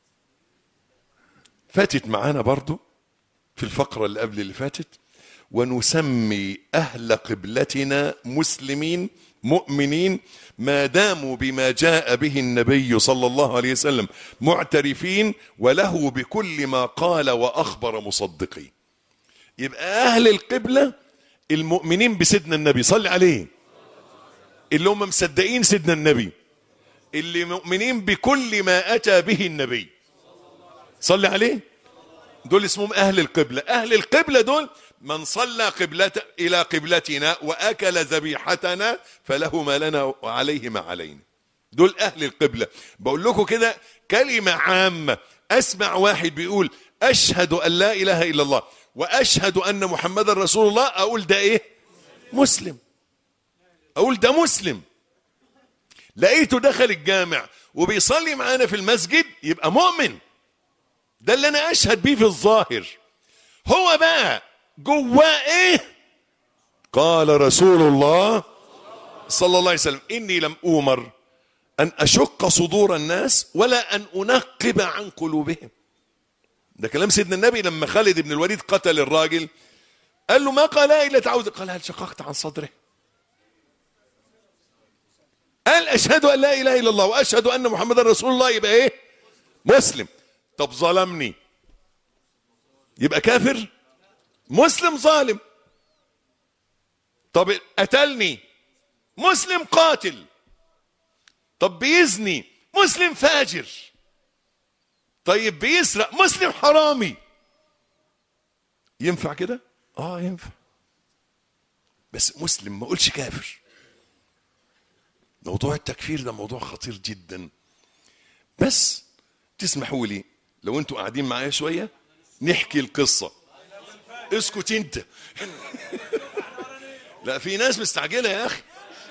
فاتت معانا برضو في الفقرة اللي قبل اللي فاتت ونسمي أهل قبلتنا مسلمين مؤمنين ما داموا بما جاء به النبي صلى الله عليه وسلم معترفين وله بكل ما قال وأخبر مصدقين يبقى أهل القبلة المؤمنين بسيدنا النبي صلي عليه اللي هم مصدقين سيدنا النبي اللي مؤمنين بكل ما أتى به النبي صلي عليه دول اسمهم أهل القبلة أهل القبلة دول من صلى قبلة إلى قبلتنا وأكل ذبيحتنا فله ما لنا وعليه ما علينا دول أهل القبلة بقول لكم كده كلمة عامة أسمع واحد بيقول أشهد أن لا إله إلا الله وأشهد أن محمد رسول الله أقول ده إيه مسلم أقول ده مسلم لقيته دخل الجامع وبيصلي معانا في المسجد يبقى مؤمن ده اللي انا اشهد بيه في الظاهر هو بقى جواه ايه قال رسول الله صلى الله عليه وسلم اني لم اومر ان اشق صدور الناس ولا ان انقب عن قلوبهم ده كلام سيدنا النبي لما خالد بن الوليد قتل الراجل قال له ما قال الا تعوذ قال هل شققت عن صدره قال اشهد ان لا اله الا الله واشهد ان محمد رسول الله يبقى ايه مسلم طب ظلمني يبقى كافر مسلم ظالم طب قتلني مسلم قاتل طب بيزني مسلم فاجر طيب بيسرق مسلم حرامي ينفع كده اه ينفع بس مسلم ما اقولش كافر موضوع التكفير ده موضوع خطير جدا بس تسمحوا لي لو انتوا قاعدين معايا شويه نحكي القصه اسكت انت لا في ناس مستعجله يا اخي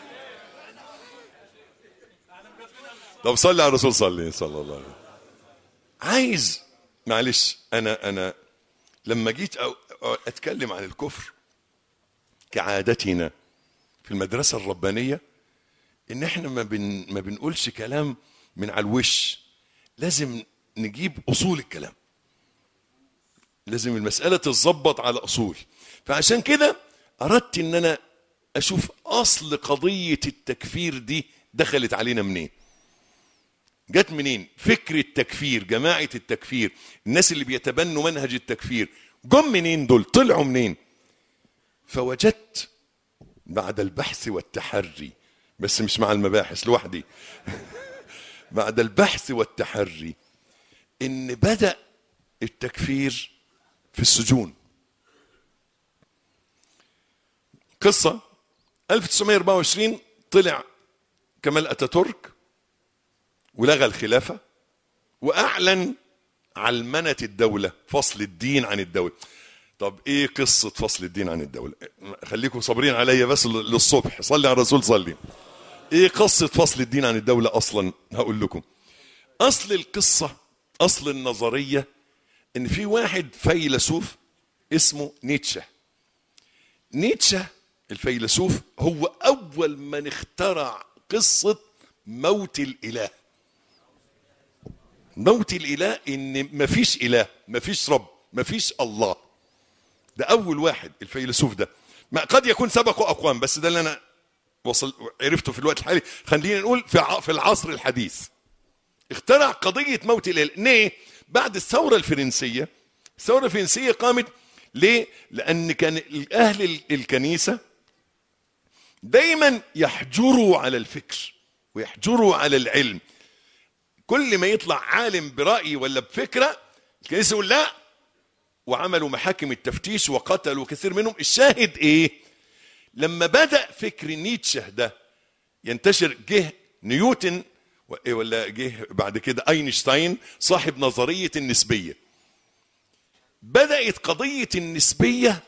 طب صلي على الرسول صلي صلى الله عليه وسلم عايز معلش انا انا لما جيت أو أو اتكلم عن الكفر كعادتنا في المدرسه الربانيه ان احنا ما بن ما بنقولش كلام من على الوش لازم نجيب اصول الكلام لازم المساله تتظبط على اصول فعشان كده اردت ان انا اشوف اصل قضيه التكفير دي دخلت علينا منين جت منين فكر التكفير جماعه التكفير الناس اللي بيتبنوا منهج التكفير جم منين دول طلعوا منين فوجدت بعد البحث والتحري بس مش مع المباحث لوحدي بعد البحث والتحري ان بدا التكفير في السجون قصه 1924 طلع كمال اتاتورك ولغى الخلافه واعلن علمنه الدوله فصل الدين عن الدوله طب ايه قصه فصل الدين عن الدوله خليكم صابرين عليا بس للصبح صلي على الرسول صلي ايه قصه فصل الدين عن الدوله اصلا هقول لكم اصل القصه اصل النظريه ان في واحد فيلسوف اسمه نيتشه نيتشه الفيلسوف هو اول من اخترع قصه موت الاله موت الاله ان مفيش اله مفيش رب مفيش الله ده اول واحد الفيلسوف ده ما قد يكون سبقه اقوام بس ده اللي انا وصل عرفته في الوقت الحالي خلينا نقول في ع- في العصر الحديث اخترع قضيه موت الاله ليه بعد الثوره الفرنسيه الثوره الفرنسيه قامت ليه لان كان اهل ال- الكنيسه دايما يحجروا على الفكر ويحجروا على العلم كل ما يطلع عالم برأي ولا بفكرة الكنيسة يقول لا وعملوا محاكم التفتيش وقتلوا كثير منهم الشاهد ايه لما بدأ فكر نيتشه ده ينتشر جه نيوتن و- ولا جه بعد كده اينشتاين صاحب نظرية النسبية بدأت قضية النسبية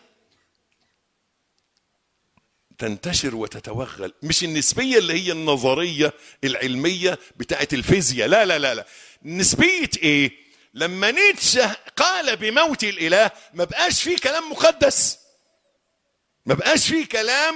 تنتشر وتتوغل مش النسبية اللي هي النظرية العلمية بتاعت الفيزياء لا لا لا لا نسبية ايه لما نيتشه قال بموت الاله ما بقاش فيه كلام مقدس ما بقاش فيه كلام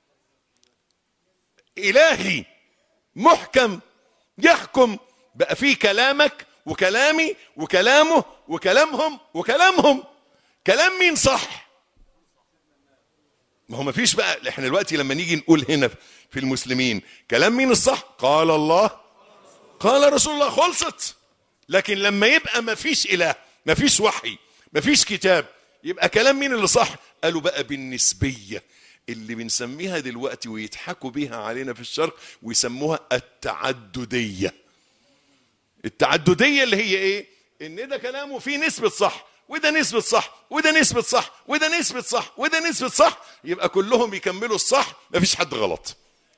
الهي محكم يحكم بقى فيه كلامك وكلامي وكلامه وكلامهم وكلامهم كلام مين صح ما هو ما فيش بقى احنا دلوقتي لما نيجي نقول هنا في المسلمين كلام مين الصح قال الله قال رسول الله خلصت لكن لما يبقى ما فيش اله ما فيش وحي ما فيش كتاب يبقى كلام مين اللي صح قالوا بقى بالنسبيه اللي بنسميها دلوقتي ويضحكوا بيها علينا في الشرق ويسموها التعدديه التعدديه اللي هي ايه ان ده كلامه فيه نسبه صح وده نسبة صح وده نسبة صح وده نسبة صح وده نسبة صح يبقى كلهم يكملوا الصح مفيش حد غلط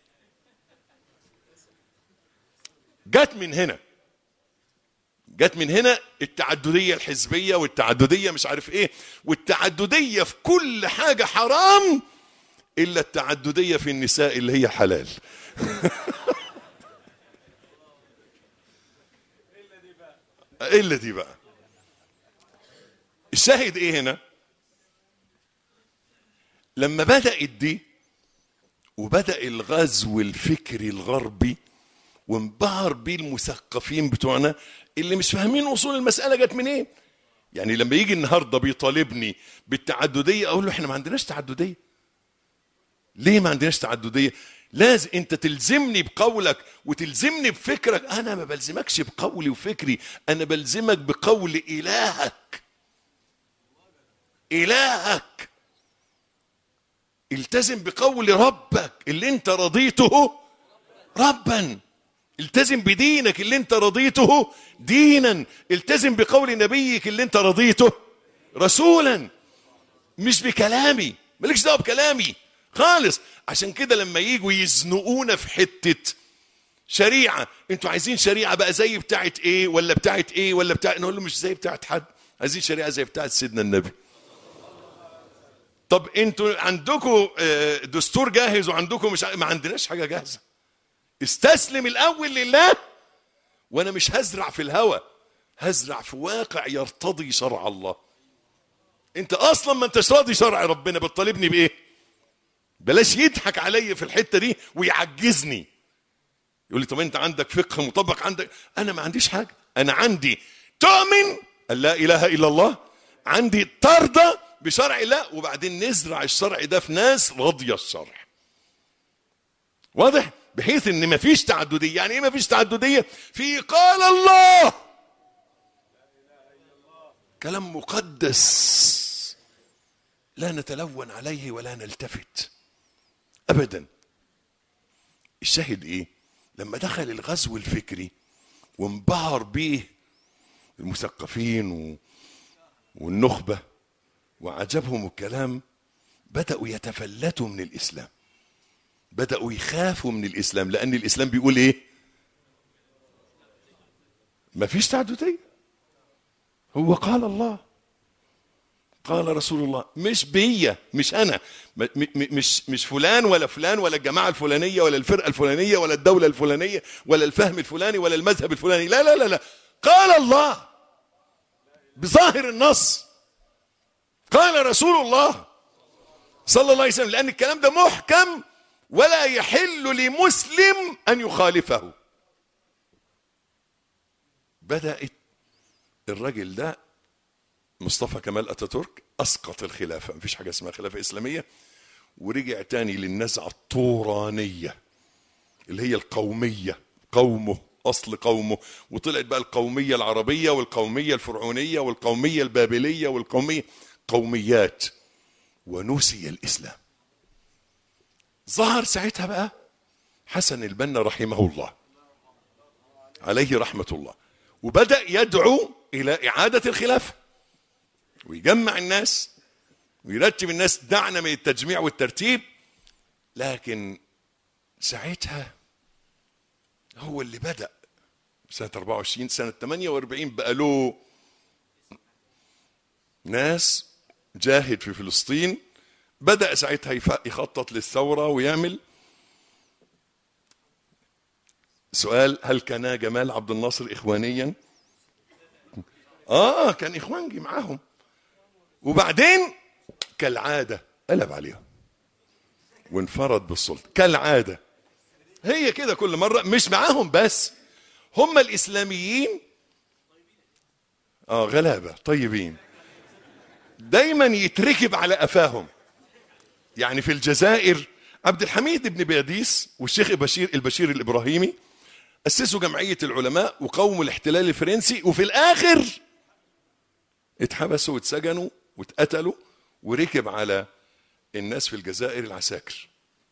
جت من هنا جت من هنا التعددية الحزبية والتعددية مش عارف ايه والتعددية في كل حاجة حرام إلا التعددية في النساء اللي هي حلال إلا دي بقى الشاهد ايه هنا لما بدأت دي وبدأ الغزو الفكري الغربي وانبهر بيه المثقفين بتوعنا اللي مش فاهمين اصول المسألة جت منين إيه؟ يعني لما يجي النهارده بيطالبني بالتعددية اقول له احنا ما عندناش تعددية ليه ما عندناش تعددية لازم انت تلزمني بقولك وتلزمني بفكرك انا ما بلزمكش بقولي وفكري انا بلزمك بقول الهك إلهك التزم بقول ربك اللي انت رضيته ربا التزم بدينك اللي انت رضيته دينا التزم بقول نبيك اللي انت رضيته رسولا مش بكلامي مالكش دعوه بكلامي خالص عشان كده لما يجوا يزنقونا في حته شريعه انتوا عايزين شريعه بقى زي بتاعت ايه ولا بتاعت ايه ولا بتاعت نقول له مش زي بتاعت حد عايزين شريعه زي بتاعت سيدنا النبي طب انتوا عندكم دستور جاهز وعندكم مش ما عندناش حاجه جاهزه استسلم الاول لله وانا مش هزرع في الهوى هزرع في واقع يرتضي شرع الله انت اصلا ما انتش راضي شرع ربنا بتطالبني بايه بلاش يضحك عليا في الحته دي ويعجزني يقول لي طب انت عندك فقه مطبق عندك انا ما عنديش حاجه انا عندي تؤمن ان لا اله الا الله عندي ترضى بشرع الله وبعدين نزرع الشرع ده في ناس راضيه الشرع واضح بحيث ان مفيش تعدديه يعني ايه مفيش تعدديه في قال الله كلام مقدس لا نتلون عليه ولا نلتفت ابدا الشاهد ايه لما دخل الغزو الفكري وانبهر به المثقفين و... والنخبه وعجبهم الكلام بدأوا يتفلتوا من الإسلام بدأوا يخافوا من الإسلام لأن الإسلام بيقول إيه ما فيش تعددية هو قال الله قال رسول الله مش بيا مش أنا مش مش فلان ولا فلان ولا الجماعة الفلانية ولا الفرقة الفلانية ولا الدولة الفلانية ولا الفهم الفلاني ولا المذهب الفلاني لا لا لا لا قال الله بظاهر النص قال رسول الله صلى الله عليه وسلم لأن الكلام ده محكم ولا يحل لمسلم أن يخالفه بدأت الراجل ده مصطفى كمال أتاتورك أسقط الخلافة مفيش حاجة اسمها خلافة إسلامية ورجع تاني للنزعة الطورانية اللي هي القومية قومه أصل قومه وطلعت بقى القومية العربية والقومية الفرعونية والقومية البابلية والقومية قوميات ونسي الإسلام ظهر ساعتها بقى حسن البنا رحمه الله عليه رحمة الله وبدأ يدعو إلى إعادة الخلافة ويجمع الناس ويرتب الناس دعنا من التجميع والترتيب لكن ساعتها هو اللي بدأ سنة 24 سنة 48 بقى له ناس جاهد في فلسطين بدأ ساعتها يخطط للثورة ويعمل سؤال هل كان جمال عبد الناصر إخوانيا آه كان إخوانجي معاهم وبعدين كالعادة قلب عليهم وانفرد بالسلطة كالعادة هي كده كل مرة مش معاهم بس هم الإسلاميين آه غلابة طيبين دايما يتركب على قفاهم يعني في الجزائر عبد الحميد بن بياديس والشيخ البشير البشير الإبراهيمي أسسوا جمعية العلماء وقوموا الاحتلال الفرنسي وفي الآخر اتحبسوا واتسجنوا واتقتلوا وركب على الناس في الجزائر العساكر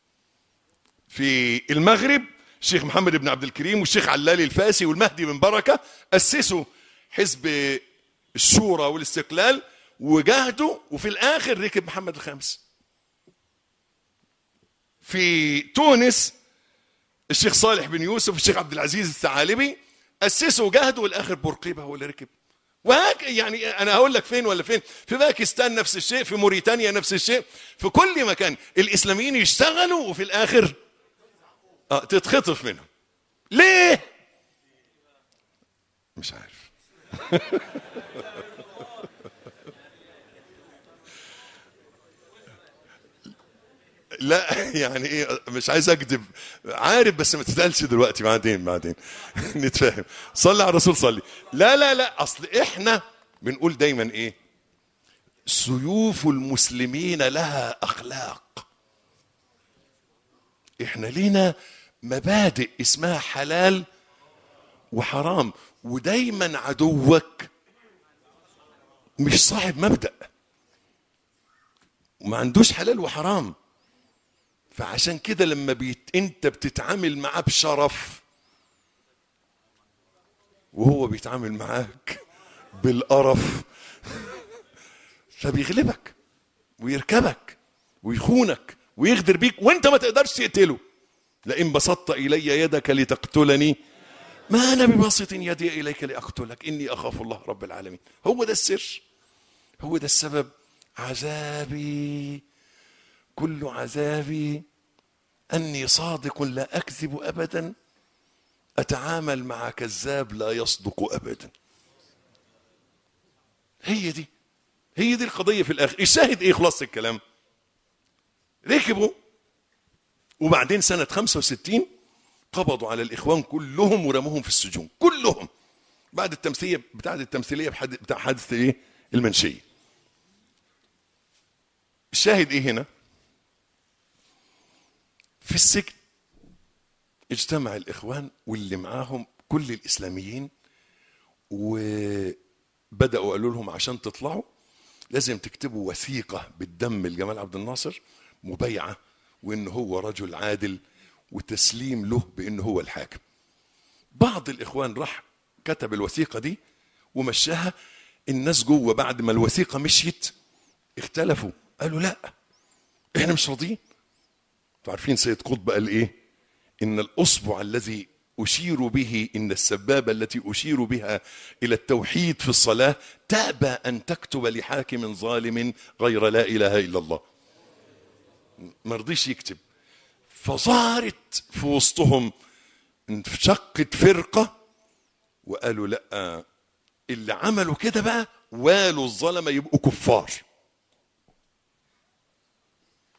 في المغرب الشيخ محمد بن عبد الكريم والشيخ علالي الفاسي والمهدي بن بركة أسسوا حزب الشورى والاستقلال وجاهدوا وفي الآخر ركب محمد الخامس في تونس الشيخ صالح بن يوسف والشيخ عبد العزيز الثعالبي أسسوا وجاهدوا والآخر بورقيبة هو اللي ركب وهك يعني انا هقول لك فين ولا فين في باكستان نفس الشيء في موريتانيا نفس الشيء في كل مكان الاسلاميين يشتغلوا وفي الاخر اه تتخطف منهم ليه مش عارف لا يعني ايه مش عايز اكذب عارف بس ما تتقالش دلوقتي بعدين بعدين نتفاهم صلي على الرسول صلي لا لا لا اصل احنا بنقول دايما ايه سيوف المسلمين لها اخلاق احنا لينا مبادئ اسمها حلال وحرام ودايما عدوك مش صاحب مبدأ وما عندوش حلال وحرام فعشان كده لما بيت انت بتتعامل معاه بشرف وهو بيتعامل معاك بالقرف فبيغلبك ويركبك ويخونك ويغدر بيك وانت ما تقدرش تقتله لئن بسطت الي يدك لتقتلني ما انا بباسط يدي اليك لاقتلك اني اخاف الله رب العالمين هو ده السر هو ده السبب عذابي كل عذابي اني صادق لا اكذب ابدا اتعامل مع كذاب لا يصدق ابدا هي دي هي دي القضيه في الاخر الشاهد ايه خلاص الكلام ركبوا وبعدين سنه 65 قبضوا على الاخوان كلهم ورموهم في السجون كلهم بعد التمثيليه بتاعت التمثيليه بتاع حادثه ايه المنشيه الشاهد ايه هنا في السجن اجتمع الاخوان واللي معاهم كل الاسلاميين وبداوا قالوا لهم عشان تطلعوا لازم تكتبوا وثيقه بالدم لجمال عبد الناصر مبايعه وان هو رجل عادل وتسليم له بان هو الحاكم بعض الاخوان راح كتب الوثيقه دي ومشاها الناس جوه بعد ما الوثيقه مشيت اختلفوا قالوا لا احنا مش راضيين انتوا عارفين سيد قطب قال ايه ان الاصبع الذي اشير به ان السبابه التي اشير بها الى التوحيد في الصلاه تابى ان تكتب لحاكم ظالم غير لا اله الا الله ما رضيش يكتب فظهرت في وسطهم انشقت فرقه وقالوا لا اللي عملوا كده بقى والوا الظلمه يبقوا كفار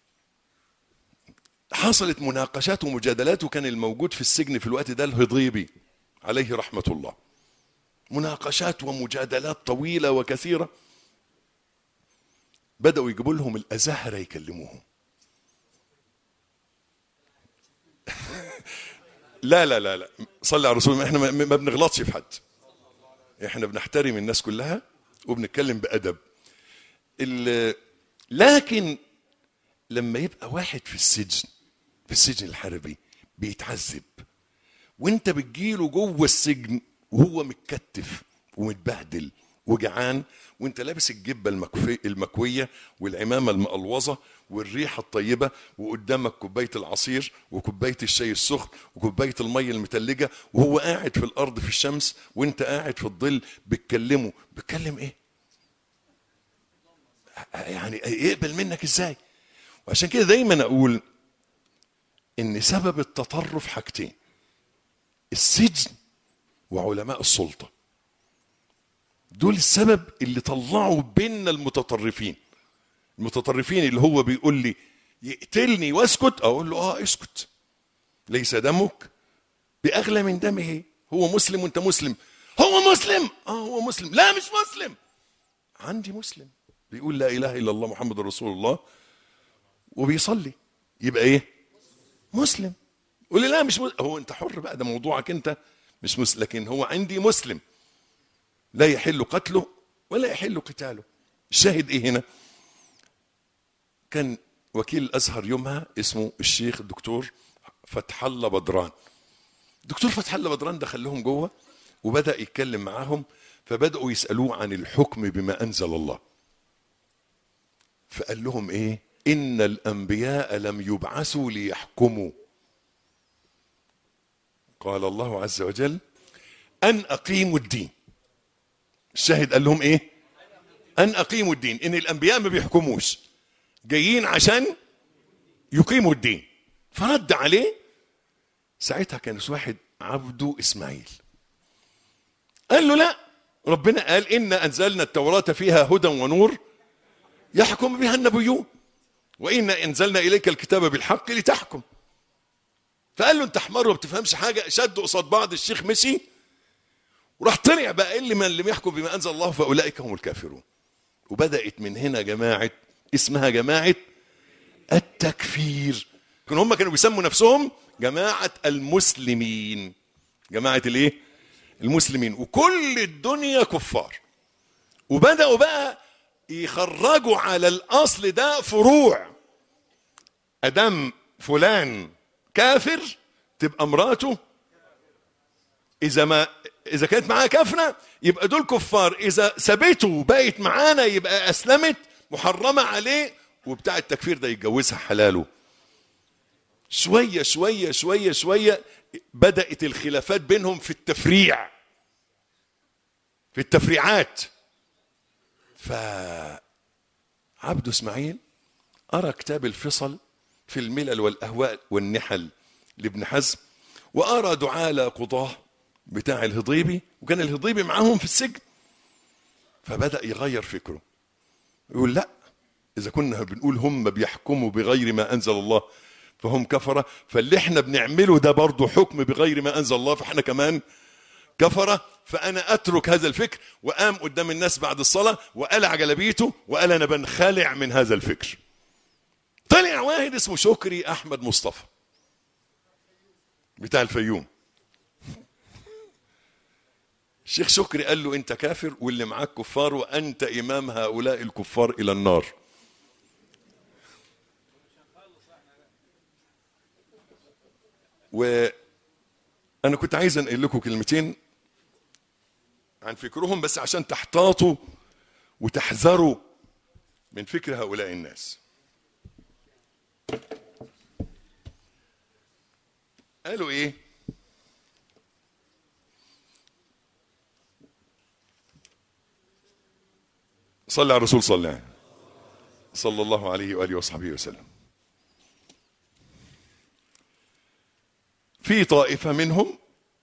حصلت مناقشات ومجادلات وكان الموجود في السجن في الوقت ده الهضيبي عليه رحمة الله مناقشات ومجادلات طويلة وكثيرة بدأوا يجيبوا لهم الأزهرة يكلموهم لا لا لا لا صلي على الرسول احنا ما ما بنغلطش في حد احنا بنحترم الناس كلها وبنتكلم بأدب ال- لكن لما يبقى واحد في السجن في السجن الحربي بيتعذب وانت بتجيله جوه السجن وهو متكتف ومتبهدل وجعان وانت لابس الجبه المكفي المكويه والعمامه المقلوظه والريحه الطيبه وقدامك كوبايه العصير وكوبايه الشاي السخن وكوبايه الميه المتلجه وهو قاعد في الارض في الشمس وانت قاعد في الظل بتكلمه بتكلم ايه؟ يعني يقبل منك ازاي؟ وعشان كده دايما اقول ان سبب التطرف حاجتين السجن وعلماء السلطه دول السبب اللي طلعوا بيننا المتطرفين المتطرفين اللي هو بيقول لي يقتلني واسكت اقول له اه اسكت ليس دمك باغلى من دمه هو مسلم وانت مسلم هو مسلم اه هو مسلم لا مش مسلم عندي مسلم بيقول لا اله الا الله محمد رسول الله وبيصلي يبقى ايه مسلم قول لي لا مش مسلم. هو انت حر بقى ده موضوعك انت مش مسلم لكن هو عندي مسلم لا يحل قتله ولا يحل قتاله الشاهد ايه هنا كان وكيل الازهر يومها اسمه الشيخ الدكتور فتح الله بدران الدكتور فتح الله بدران دخل لهم جوه وبدا يتكلم معاهم فبداوا يسالوه عن الحكم بما انزل الله فقال لهم ايه ان الانبياء لم يبعثوا ليحكموا قال الله عز وجل ان اقيموا الدين الشاهد قال لهم ايه ان اقيموا الدين ان الانبياء ما بيحكموش جايين عشان يقيموا الدين فرد عليه ساعتها كان واحد عبده اسماعيل قال له لا ربنا قال ان انزلنا التوراه فيها هدى ونور يحكم بها النبيون وان انزلنا اليك الكتاب بالحق لتحكم فقال له انت حمار وما بتفهمش حاجه شدوا قصاد بعض الشيخ مشي وراح طلع بقى اللي من لم يحكم بما انزل الله فاولئك هم الكافرون وبدات من هنا جماعه اسمها جماعه التكفير كان هم كانوا بيسموا نفسهم جماعه المسلمين جماعه الايه المسلمين وكل الدنيا كفار وبداوا بقى يخرجوا على الاصل ده فروع ادم فلان كافر تبقى مراته اذا ما اذا كانت معاه كافره يبقى دول كفار اذا سابته بقت معانا يبقى اسلمت محرمه عليه وبتاع التكفير ده يتجوزها حلاله شويه شويه شويه شويه بدات الخلافات بينهم في التفريع في التفريعات ف عبد اسماعيل ارى كتاب الفصل في الملل والاهواء والنحل لابن حزم وارى دعاء قضاه بتاع الهضيبي وكان الهضيبي معاهم في السجن فبدا يغير فكره يقول لا اذا كنا بنقول هم بيحكموا بغير ما انزل الله فهم كفره فاللي احنا بنعمله ده برضه حكم بغير ما انزل الله فاحنا كمان كفره فانا اترك هذا الفكر وقام قدام الناس بعد الصلاه وقلع جلبيته وقال انا بنخلع من هذا الفكر طلع واحد اسمه شكري احمد مصطفى بتاع الفيوم الشيخ شكري قال له انت كافر واللي معاك كفار وانت امام هؤلاء الكفار الى النار وانا كنت عايز انقل لكم كلمتين عن فكرهم بس عشان تحتاطوا وتحذروا من فكر هؤلاء الناس قالوا ايه صلى على الرسول صلى الله صلى الله عليه واله وصحبه وسلم في طائفه منهم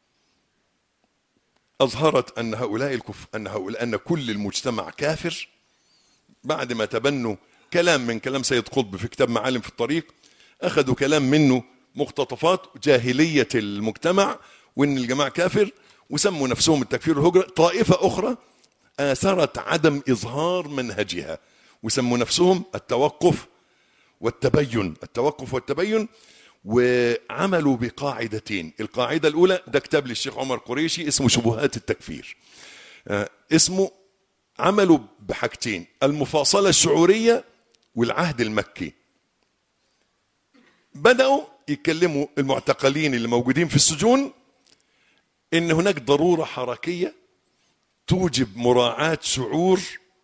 اظهرت ان هؤلاء الكف ان هؤلاء ان كل المجتمع كافر بعد ما تبنوا كلام من كلام سيد قطب في كتاب معالم في الطريق اخذوا كلام منه مقتطفات جاهليه المجتمع وان الجماعه كافر وسموا نفسهم التكفير الهجره طائفه اخرى اثرت عدم اظهار منهجها وسموا نفسهم التوقف والتبين التوقف والتبين وعملوا بقاعدتين القاعدة الأولى ده كتاب للشيخ عمر قريشي اسمه شبهات التكفير آه، اسمه عملوا بحاجتين المفاصلة الشعورية والعهد المكي بدأوا يتكلموا المعتقلين اللي موجودين في السجون ان هناك ضرورة حركية توجب مراعاة شعور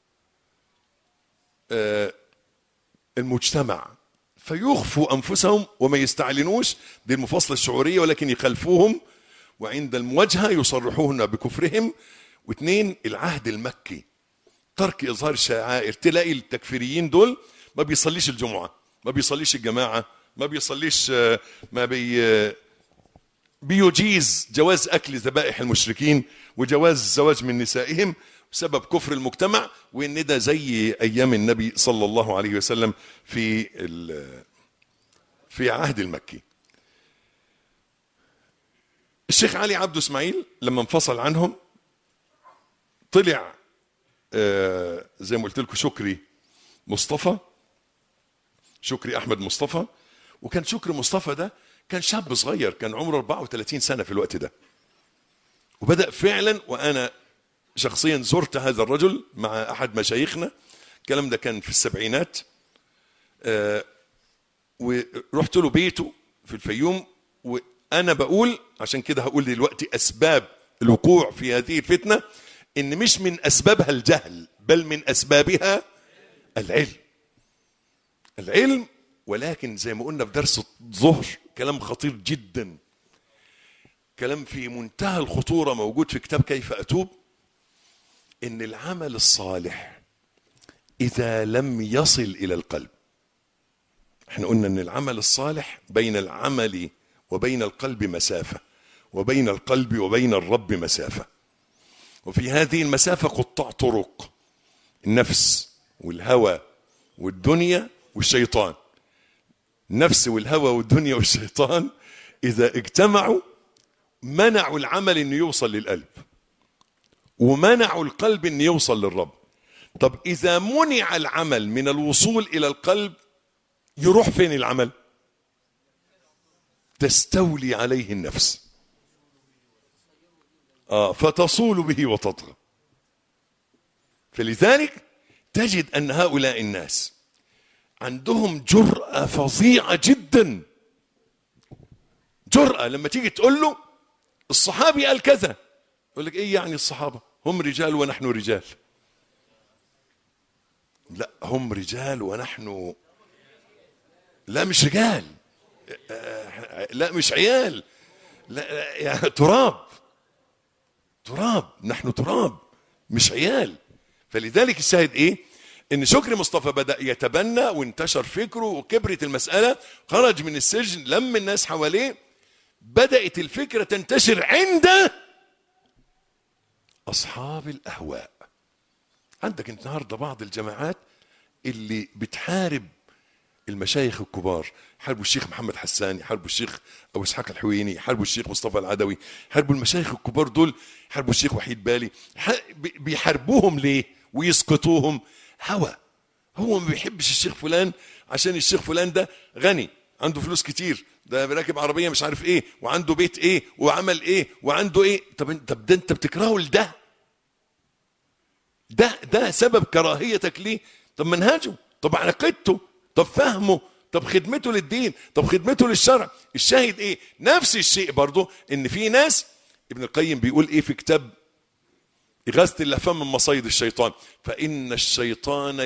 آه، المجتمع فيخفوا انفسهم وما يستعلنوش دي المفاصله الشعوريه ولكن يخلفوهم وعند المواجهه يصرحون بكفرهم واثنين العهد المكي ترك اظهار الشعائر تلاقي التكفيريين دول ما بيصليش الجمعه ما بيصليش الجماعه ما بيصليش آه، ما بي آه، بيجيز جواز اكل ذبائح المشركين وجواز الزواج من نسائهم بسبب كفر المجتمع وان ده زي ايام النبي صلى الله عليه وسلم في ال- في عهد المكي الشيخ علي عبد اسماعيل لما انفصل عنهم طلع آه، زي ما قلت لكم شكري مصطفى شكري احمد مصطفى وكان شكري مصطفى ده كان شاب صغير كان عمره 34 سنه في الوقت ده وبدا فعلا وانا شخصيا زرت هذا الرجل مع احد مشايخنا الكلام ده كان في السبعينات آه، ورحت له بيته في الفيوم وانا بقول عشان كده هقول دلوقتي اسباب الوقوع في هذه الفتنه ان مش من اسبابها الجهل بل من اسبابها العلم العلم ولكن زي ما قلنا في درس الظهر كلام خطير جدا كلام في منتهى الخطوره موجود في كتاب كيف اتوب ان العمل الصالح اذا لم يصل الى القلب احنا قلنا ان العمل الصالح بين العمل وبين القلب مسافه وبين القلب وبين الرب مسافه وفي هذه المسافه قطاع طرق النفس والهوى والدنيا والشيطان النفس والهوى والدنيا والشيطان اذا اجتمعوا منعوا العمل انه يوصل للقلب ومنعوا القلب ان يوصل للرب طب اذا منع العمل من الوصول الى القلب يروح فين العمل تستولي عليه النفس آه فتصول به وتطغى فلذلك تجد ان هؤلاء الناس عندهم جرأة فظيعة جدا جرأة لما تيجي تقول له الصحابي قال كذا يقول لك ايه يعني الصحابة هم رجال ونحن رجال لا هم رجال ونحن لا مش رجال آه، لا مش عيال لا لا، يعني تراب تراب نحن تراب مش عيال فلذلك الشاهد ايه ان شكري مصطفى بدا يتبنى وانتشر فكره وكبرت المساله خرج من السجن لم الناس حواليه بدات الفكره تنتشر عند اصحاب الاهواء عندك النهارده بعض الجماعات اللي بتحارب المشايخ الكبار حاربوا الشيخ محمد حسان يحاربوا الشيخ ابو اسحاق الحويني يحاربوا الشيخ مصطفى العدوي يحاربوا المشايخ الكبار دول يحاربوا الشيخ وحيد بالي ح- بي- بيحاربوهم ليه ويسقطوهم هوى هو ما بيحبش الشيخ فلان عشان الشيخ فلان ده غني عنده فلوس كتير ده راكب عربيه مش عارف ايه وعنده بيت ايه وعمل ايه وعنده ايه طب انت طب ده انت بتكرهه لده ده ده سبب كراهيتك ليه طب منهجه طب عقيدته طب فهمه طب خدمته للدين طب خدمته للشرع الشاهد ايه نفس الشيء برضه ان في ناس ابن القيم بيقول ايه في كتاب إغاثة اللهفان من مصايد الشيطان فإن الشيطان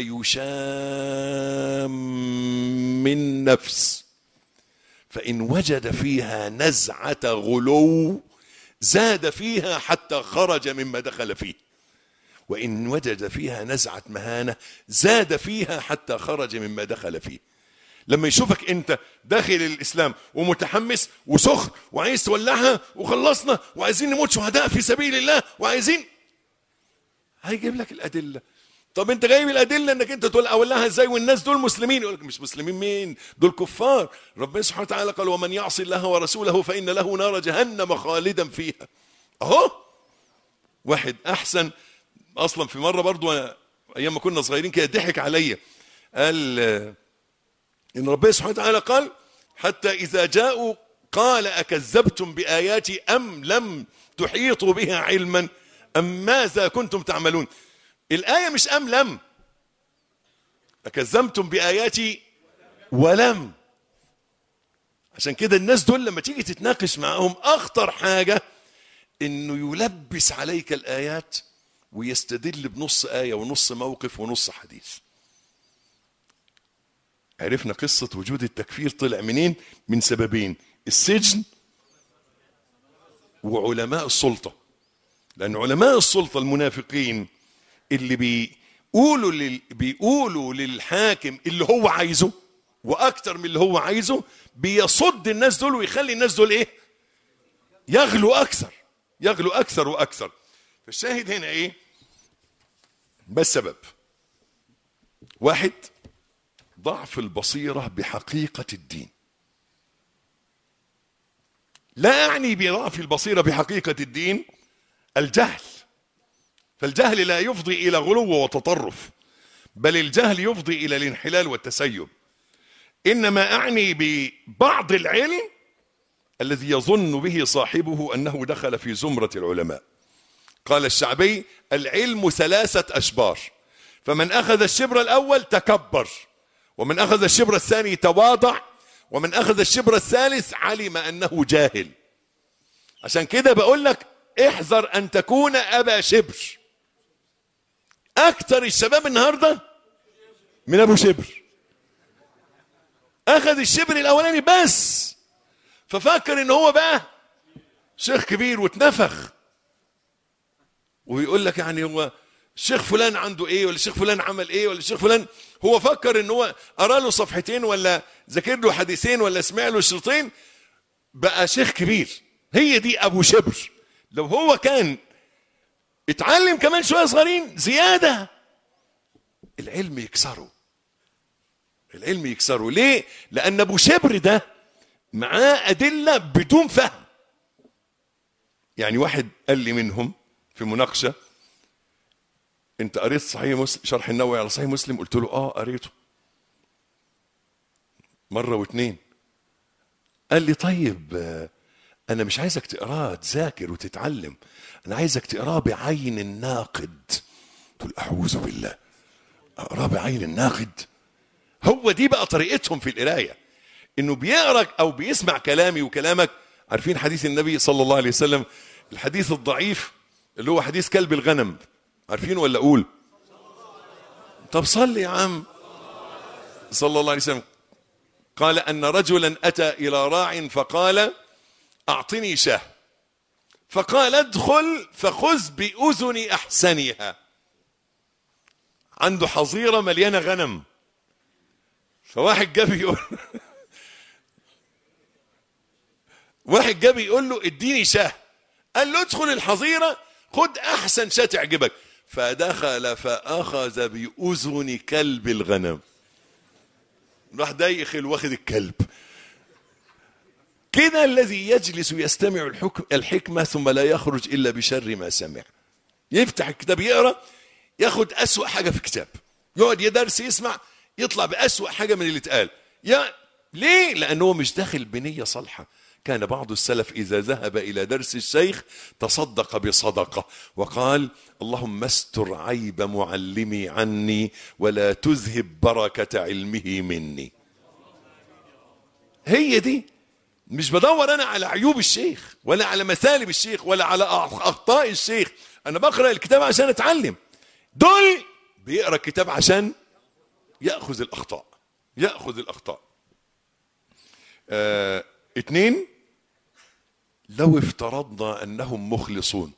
يشام من نفس فإن وجد فيها نزعة غلو زاد فيها حتى خرج مما دخل فيه وإن وجد فيها نزعة مهانة زاد فيها حتى خرج مما دخل فيه لما يشوفك انت داخل الاسلام ومتحمس وسخن وعايز تولعها وخلصنا وعايزين نموت شهداء في سبيل الله وعايزين هيجيب لك الادله طب انت جايب الادله انك انت تقول اولها ازاي والناس دول مسلمين يقول لك مش مسلمين مين دول كفار ربنا سبحانه وتعالى قال ومن يعصي الله ورسوله فان له نار جهنم خالدا فيها اهو واحد احسن اصلا في مره برضو أنا ايام ما كنا صغيرين كده ضحك عليا قال آه، ان ربنا سبحانه وتعالى قال حتى اذا جاءوا قال اكذبتم باياتي ام لم تحيطوا بها علما ام ماذا كنتم تعملون الايه مش ام لم اكذبتم باياتي ولم عشان كده الناس دول لما تيجي تتناقش معاهم اخطر حاجه انه يلبس عليك الايات ويستدل بنص ايه ونص موقف ونص حديث عرفنا قصة وجود التكفير طلع منين من سببين السجن وعلماء السلطة لأن علماء السلطة المنافقين اللي بيقولوا لل... بيقولوا للحاكم اللي هو عايزه وأكتر من اللي هو عايزه بيصد الناس دول ويخلي الناس دول إيه يغلوا أكثر يغلوا أكثر وأكثر فالشاهد هنا إيه ما السبب واحد ضعف البصيرة بحقيقة الدين لا أعني بضعف البصيرة بحقيقة الدين الجهل فالجهل لا يفضي إلى غلو وتطرف بل الجهل يفضي إلى الانحلال والتسيب إنما أعني ببعض العلم الذي يظن به صاحبه أنه دخل في زمرة العلماء قال الشعبي العلم ثلاثة أشبار فمن أخذ الشبر الأول تكبر ومن أخذ الشبر الثاني تواضع ومن أخذ الشبر الثالث علم أنه جاهل عشان كده بقول لك احذر أن تكون أبا شبر أكثر الشباب النهاردة من أبو شبر أخذ الشبر الأولاني بس ففكر إن هو بقى شيخ كبير واتنفخ ويقول لك يعني هو الشيخ فلان عنده ايه ولا الشيخ فلان عمل ايه ولا الشيخ فلان هو فكر ان هو قرا له صفحتين ولا ذاكر له حديثين ولا سمع له شريطين بقى شيخ كبير هي دي ابو شبر لو هو كان اتعلم كمان شويه صغيرين زياده العلم يكسره العلم يكسره ليه لان ابو شبر ده معاه ادله بدون فهم يعني واحد قال لي منهم في مناقشه انت قريت صحيح مسلم شرح النووي على صحيح مسلم قلت له اه قريته مره واتنين قال لي طيب آه، انا مش عايزك تقراه تذاكر وتتعلم انا عايزك تقراه بعين الناقد قلت له اعوذ بالله اقراه بعين الناقد هو دي بقى طريقتهم في القرايه انه بيقرا او بيسمع كلامي وكلامك عارفين حديث النبي صلى الله عليه وسلم الحديث الضعيف اللي هو حديث كلب الغنم عارفين ولا اقول طب صلي يا عم صلى الله عليه وسلم قال ان رجلا اتى الى راع فقال اعطني شاه فقال ادخل فخذ باذن احسنها عنده حظيره مليانه غنم فواحد جاب يقول واحد جاب يقول له اديني شاه قال له ادخل الحظيره خد احسن شاه تعجبك فدخل فاخذ باذن كلب الغنم راح دايخل واخد الكلب كده الذي يجلس يستمع الحكم الحكمة ثم لا يخرج إلا بشر ما سمع يفتح الكتاب يقرأ ياخد أسوأ حاجة في الكتاب يقعد يدرس يسمع يطلع بأسوأ حاجة من اللي اتقال يا ليه؟ لأنه مش داخل بنية صالحة كان بعض السلف إذا ذهب إلى درس الشيخ تصدق بصدقة وقال اللهم استر عيب معلمي عني ولا تذهب بركة علمه مني هي دي مش بدور أنا على عيوب الشيخ ولا على مثالب الشيخ ولا على أخطاء الشيخ أنا بقرأ الكتاب عشان أتعلم دول بيقرأ الكتاب عشان يأخذ الأخطاء يأخذ الأخطاء آه، اتنين لو افترضنا انهم مخلصون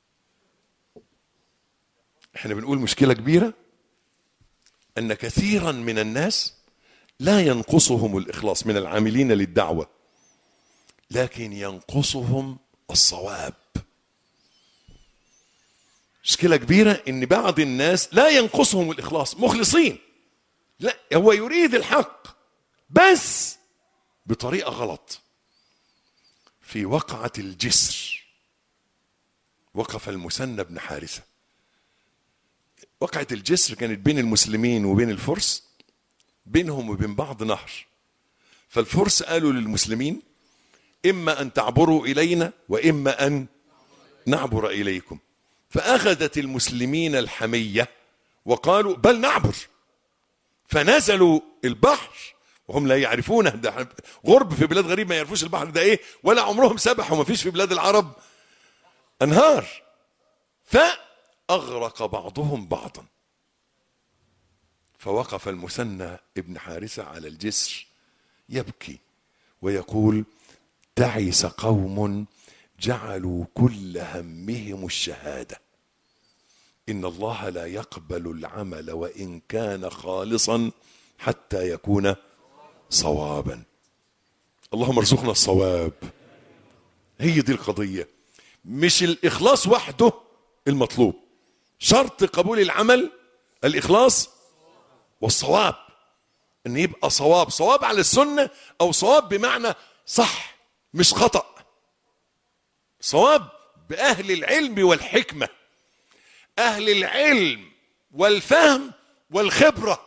احنا بنقول مشكله كبيره ان كثيرا من الناس لا ينقصهم الاخلاص من العاملين للدعوه لكن ينقصهم الصواب مشكلة كبيرة ان بعض الناس لا ينقصهم الاخلاص مخلصين لا هو يريد الحق بس بطريقة غلط في وقعة الجسر وقف المثنى بن حارثة وقعة الجسر كانت بين المسلمين وبين الفرس بينهم وبين بعض نهر فالفرس قالوا للمسلمين إما أن تعبروا إلينا وإما أن نعبر إليكم فأخذت المسلمين الحمية وقالوا بل نعبر فنزلوا البحر وهم لا يعرفونه ده غرب في بلاد غريب ما يعرفوش البحر ده ايه ولا عمرهم سبحوا ما فيش في بلاد العرب انهار فاغرق بعضهم بعضا فوقف المثنى ابن حارثة على الجسر يبكي ويقول تعس قوم جعلوا كل همهم الشهادة إن الله لا يقبل العمل وإن كان خالصا حتى يكون صوابا اللهم ارزقنا الصواب هي دي القضية مش الإخلاص وحده المطلوب شرط قبول العمل الإخلاص والصواب ان يبقى صواب صواب على السنة او صواب بمعنى صح مش خطأ صواب بأهل العلم والحكمة أهل العلم والفهم والخبرة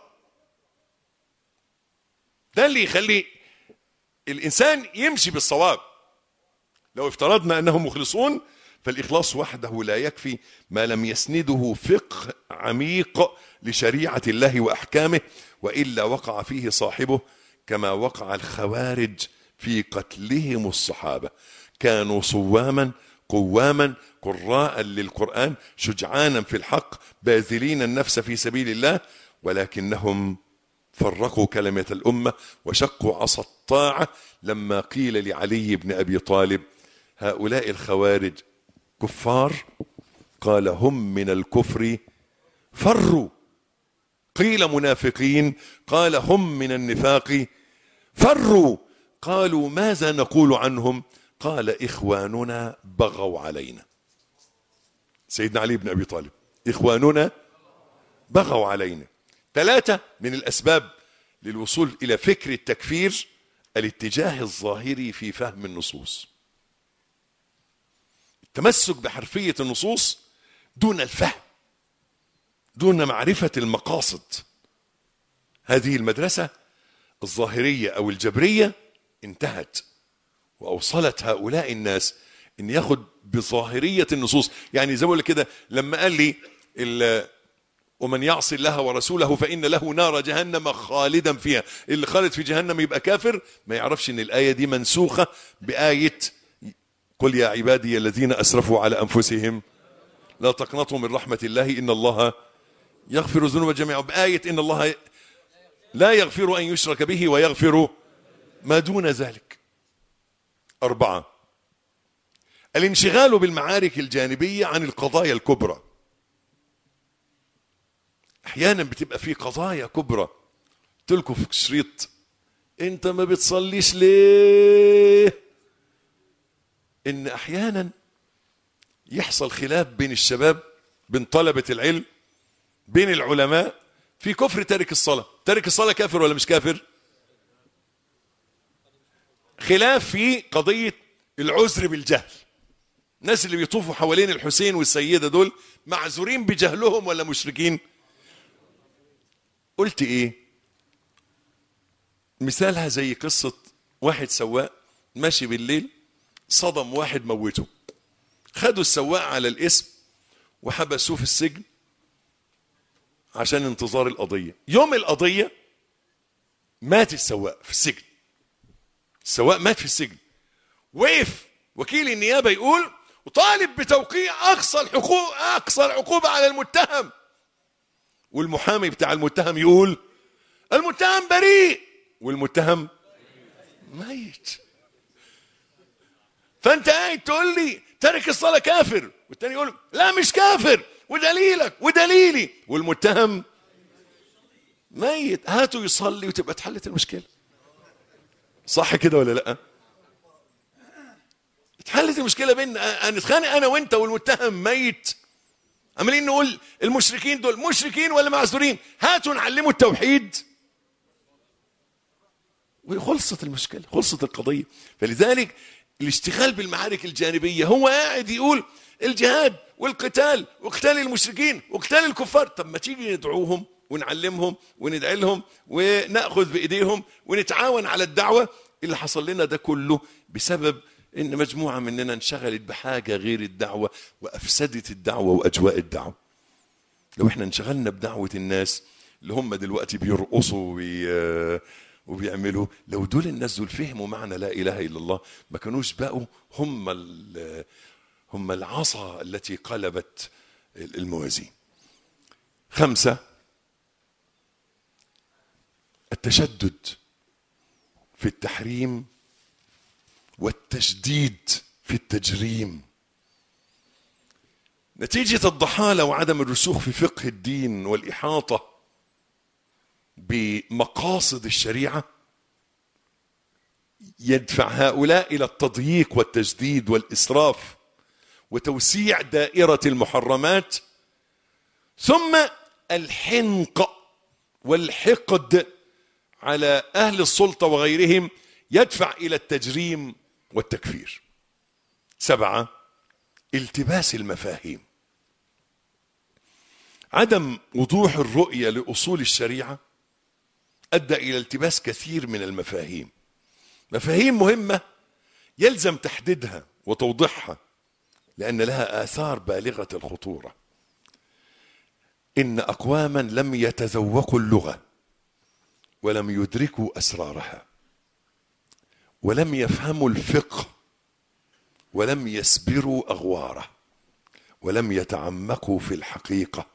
ده اللي يخلي الإنسان يمشي بالصواب لو افترضنا أنهم مخلصون فالإخلاص وحده لا يكفي ما لم يسنده فقه عميق لشريعة الله وأحكامه وإلا وقع فيه صاحبه كما وقع الخوارج في قتلهم الصحابة كانوا صواما قواما قراء للقرآن شجعانا في الحق باذلين النفس في سبيل الله ولكنهم فرقوا كلمة الأمة وشقوا عصا الطاعة لما قيل لعلي بن أبي طالب هؤلاء الخوارج كفار قال هم من الكفر فروا قيل منافقين قال هم من النفاق فروا قالوا ماذا نقول عنهم قال إخواننا بغوا علينا سيدنا علي بن أبي طالب إخواننا بغوا علينا ثلاثة من الأسباب للوصول إلى فكر التكفير الاتجاه الظاهري في فهم النصوص التمسك بحرفية النصوص دون الفهم دون معرفة المقاصد هذه المدرسة الظاهرية أو الجبرية انتهت وأوصلت هؤلاء الناس ان ياخد بظاهرية النصوص يعني زي ما كده لما قال لي ومن يعصي الله ورسوله فإن له نار جهنم خالدا فيها اللي خالد في جهنم يبقى كافر ما يعرفش ان الآية دي منسوخة بآية قل يا عبادي الذين أسرفوا على أنفسهم لا تقنطوا من رحمة الله إن الله يغفر الذنوب جميعا بآية إن الله لا يغفر أن يشرك به ويغفر ما دون ذلك أربعة الانشغال بالمعارك الجانبية عن القضايا الكبرى أحيانا بتبقى في قضايا كبرى تلكوا في شريط انت ما بتصليش ليه ان احيانا يحصل خلاف بين الشباب بين طلبة العلم بين العلماء في كفر تارك الصلاة تارك الصلاة كافر ولا مش كافر خلاف في قضية العذر بالجهل الناس اللي بيطوفوا حوالين الحسين والسيدة دول معذورين بجهلهم ولا مشركين قلت ايه مثالها زي قصة واحد سواق ماشي بالليل صدم واحد موته خدوا السواق على الاسم وحبسوه في السجن عشان انتظار القضية يوم القضية مات السواق في السجن السواق مات في السجن وقف وكيل النيابة يقول وطالب بتوقيع أقصى الحقوق أقصى العقوبة على المتهم والمحامي بتاع المتهم يقول المتهم بريء والمتهم ميت فانت قاعد تقول لي تارك الصلاه كافر والتاني يقول لا مش كافر ودليلك ودليلي والمتهم ميت هاتوا يصلي وتبقى اتحلت المشكله صح كده ولا لا اتحلت المشكله بيننا هنتخانق انا وانت والمتهم ميت عمالين نقول المشركين دول مشركين ولا معذورين هاتوا نعلموا التوحيد وخلصت المشكله خلصت القضيه فلذلك الاشتغال بالمعارك الجانبيه هو قاعد يقول الجهاد والقتال وقتال المشركين وقتال الكفار طب ما تيجي ندعوهم ونعلمهم وندعي لهم وناخذ بايديهم ونتعاون على الدعوه اللي حصل لنا ده كله بسبب ان مجموعه مننا انشغلت بحاجه غير الدعوه وافسدت الدعوه واجواء الدعوه لو احنا انشغلنا بدعوه الناس اللي هم دلوقتي بيرقصوا وبي وبيعملوا لو دول الناس دول فهموا معنى لا اله الا الله ما كانوش بقوا هم هم العصا التي قلبت الموازين خمسه التشدد في التحريم والتشديد في التجريم نتيجة الضحالة وعدم الرسوخ في فقه الدين والإحاطة بمقاصد الشريعة يدفع هؤلاء إلى التضييق والتجديد والإسراف وتوسيع دائرة المحرمات ثم الحنق والحقد على أهل السلطة وغيرهم يدفع إلى التجريم والتكفير سبعة التباس المفاهيم عدم وضوح الرؤية لأصول الشريعة أدى إلى التباس كثير من المفاهيم مفاهيم مهمة يلزم تحديدها وتوضيحها لأن لها آثار بالغة الخطورة إن أقواما لم يتذوقوا اللغة ولم يدركوا أسرارها ولم يفهموا الفقه ولم يسبروا أغواره ولم يتعمقوا في الحقيقة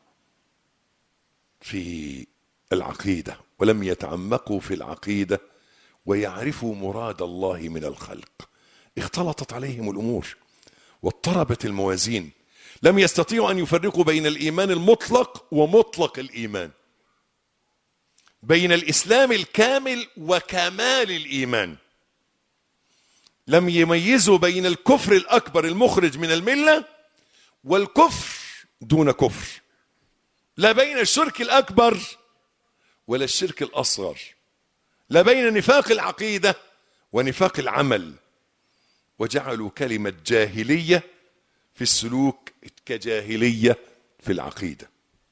في العقيدة ولم يتعمقوا في العقيدة ويعرفوا مراد الله من الخلق اختلطت عليهم الأمور واضطربت الموازين لم يستطيعوا أن يفرقوا بين الإيمان المطلق ومطلق الإيمان بين الإسلام الكامل وكمال الإيمان لم يميزوا بين الكفر الأكبر المخرج من الملة والكفر دون كفر لا بين الشرك الأكبر ولا الشرك الأصغر لا بين نفاق العقيدة ونفاق العمل وجعلوا كلمة جاهلية في السلوك كجاهلية في العقيدة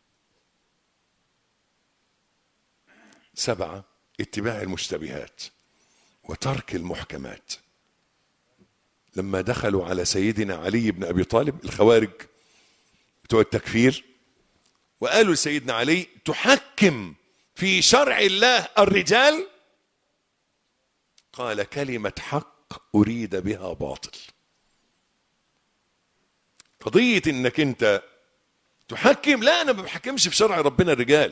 سبعة اتباع المشتبهات وترك المحكمات لما دخلوا على سيدنا علي بن أبي طالب الخوارج بتوع التكفير وقالوا لسيدنا علي تحكم في شرع الله الرجال قال كلمة حق أريد بها باطل قضية انك انت تحكم لا انا ما بحكمش في شرع ربنا الرجال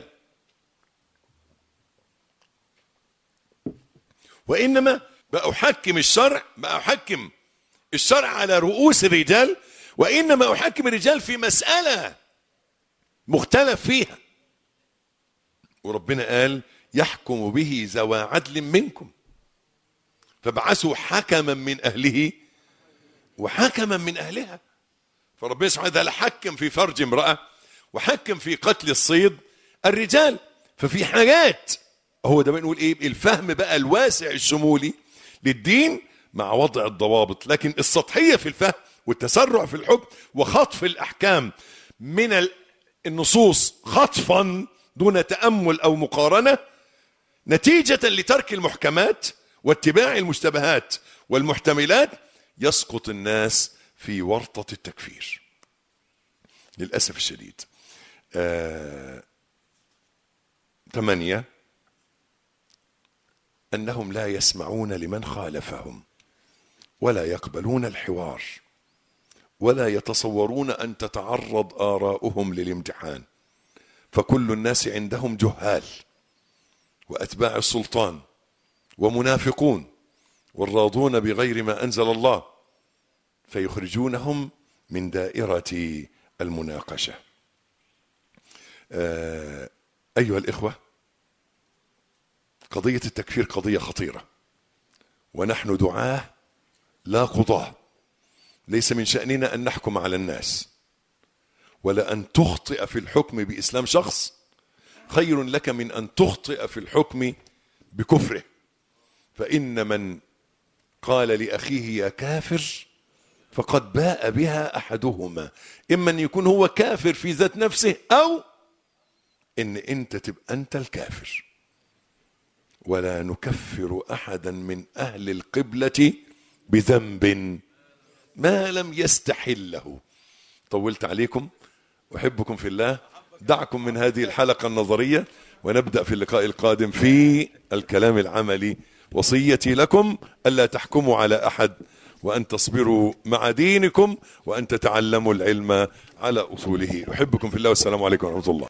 وانما بأحكم الشرع بأحكم الشرع على رؤوس الرجال وانما احكم الرجال في مسألة مختلف فيها وربنا قال يحكم به ذوى عدل منكم فابعثوا حكما من اهله وحكما من اهلها فربنا سبحانه وتعالى حكم في فرج امراه وحكم في قتل الصيد الرجال ففي حاجات هو ده بنقول ايه الفهم بقى الواسع الشمولي للدين مع وضع الضوابط لكن السطحيه في الفهم والتسرع في الحكم وخطف الاحكام من النصوص خطفا دون تامل او مقارنه نتيجه لترك المحكمات واتباع المشتبهات والمحتملات يسقط الناس في ورطة التكفير للأسف الشديد آه، ثمانية أنهم لا يسمعون لمن خالفهم ولا يقبلون الحوار ولا يتصورون أن تتعرض آراؤهم للامتحان فكل الناس عندهم جهال وأتباع السلطان ومنافقون والراضون بغير ما انزل الله فيخرجونهم من دائره المناقشه آه ايها الاخوه قضيه التكفير قضيه خطيره ونحن دعاه لا قضاه ليس من شاننا ان نحكم على الناس ولأن تخطئ في الحكم بإسلام شخص خير لك من أن تخطئ في الحكم بكفره فإن من قال لأخيه يا كافر فقد باء بها أحدهما إما أن يكون هو كافر في ذات نفسه أو إن أنت تبقى أنت الكافر ولا نكفر أحدا من أهل القبلة بذنب ما لم يستحله طولت عليكم أحبكم في الله دعكم من هذه الحلقة النظرية ونبدأ في اللقاء القادم في الكلام العملي وصيتي لكم ألا تحكموا على أحد وأن تصبروا مع دينكم وأن تتعلموا العلم على أصوله أحبكم في الله والسلام عليكم ورحمة الله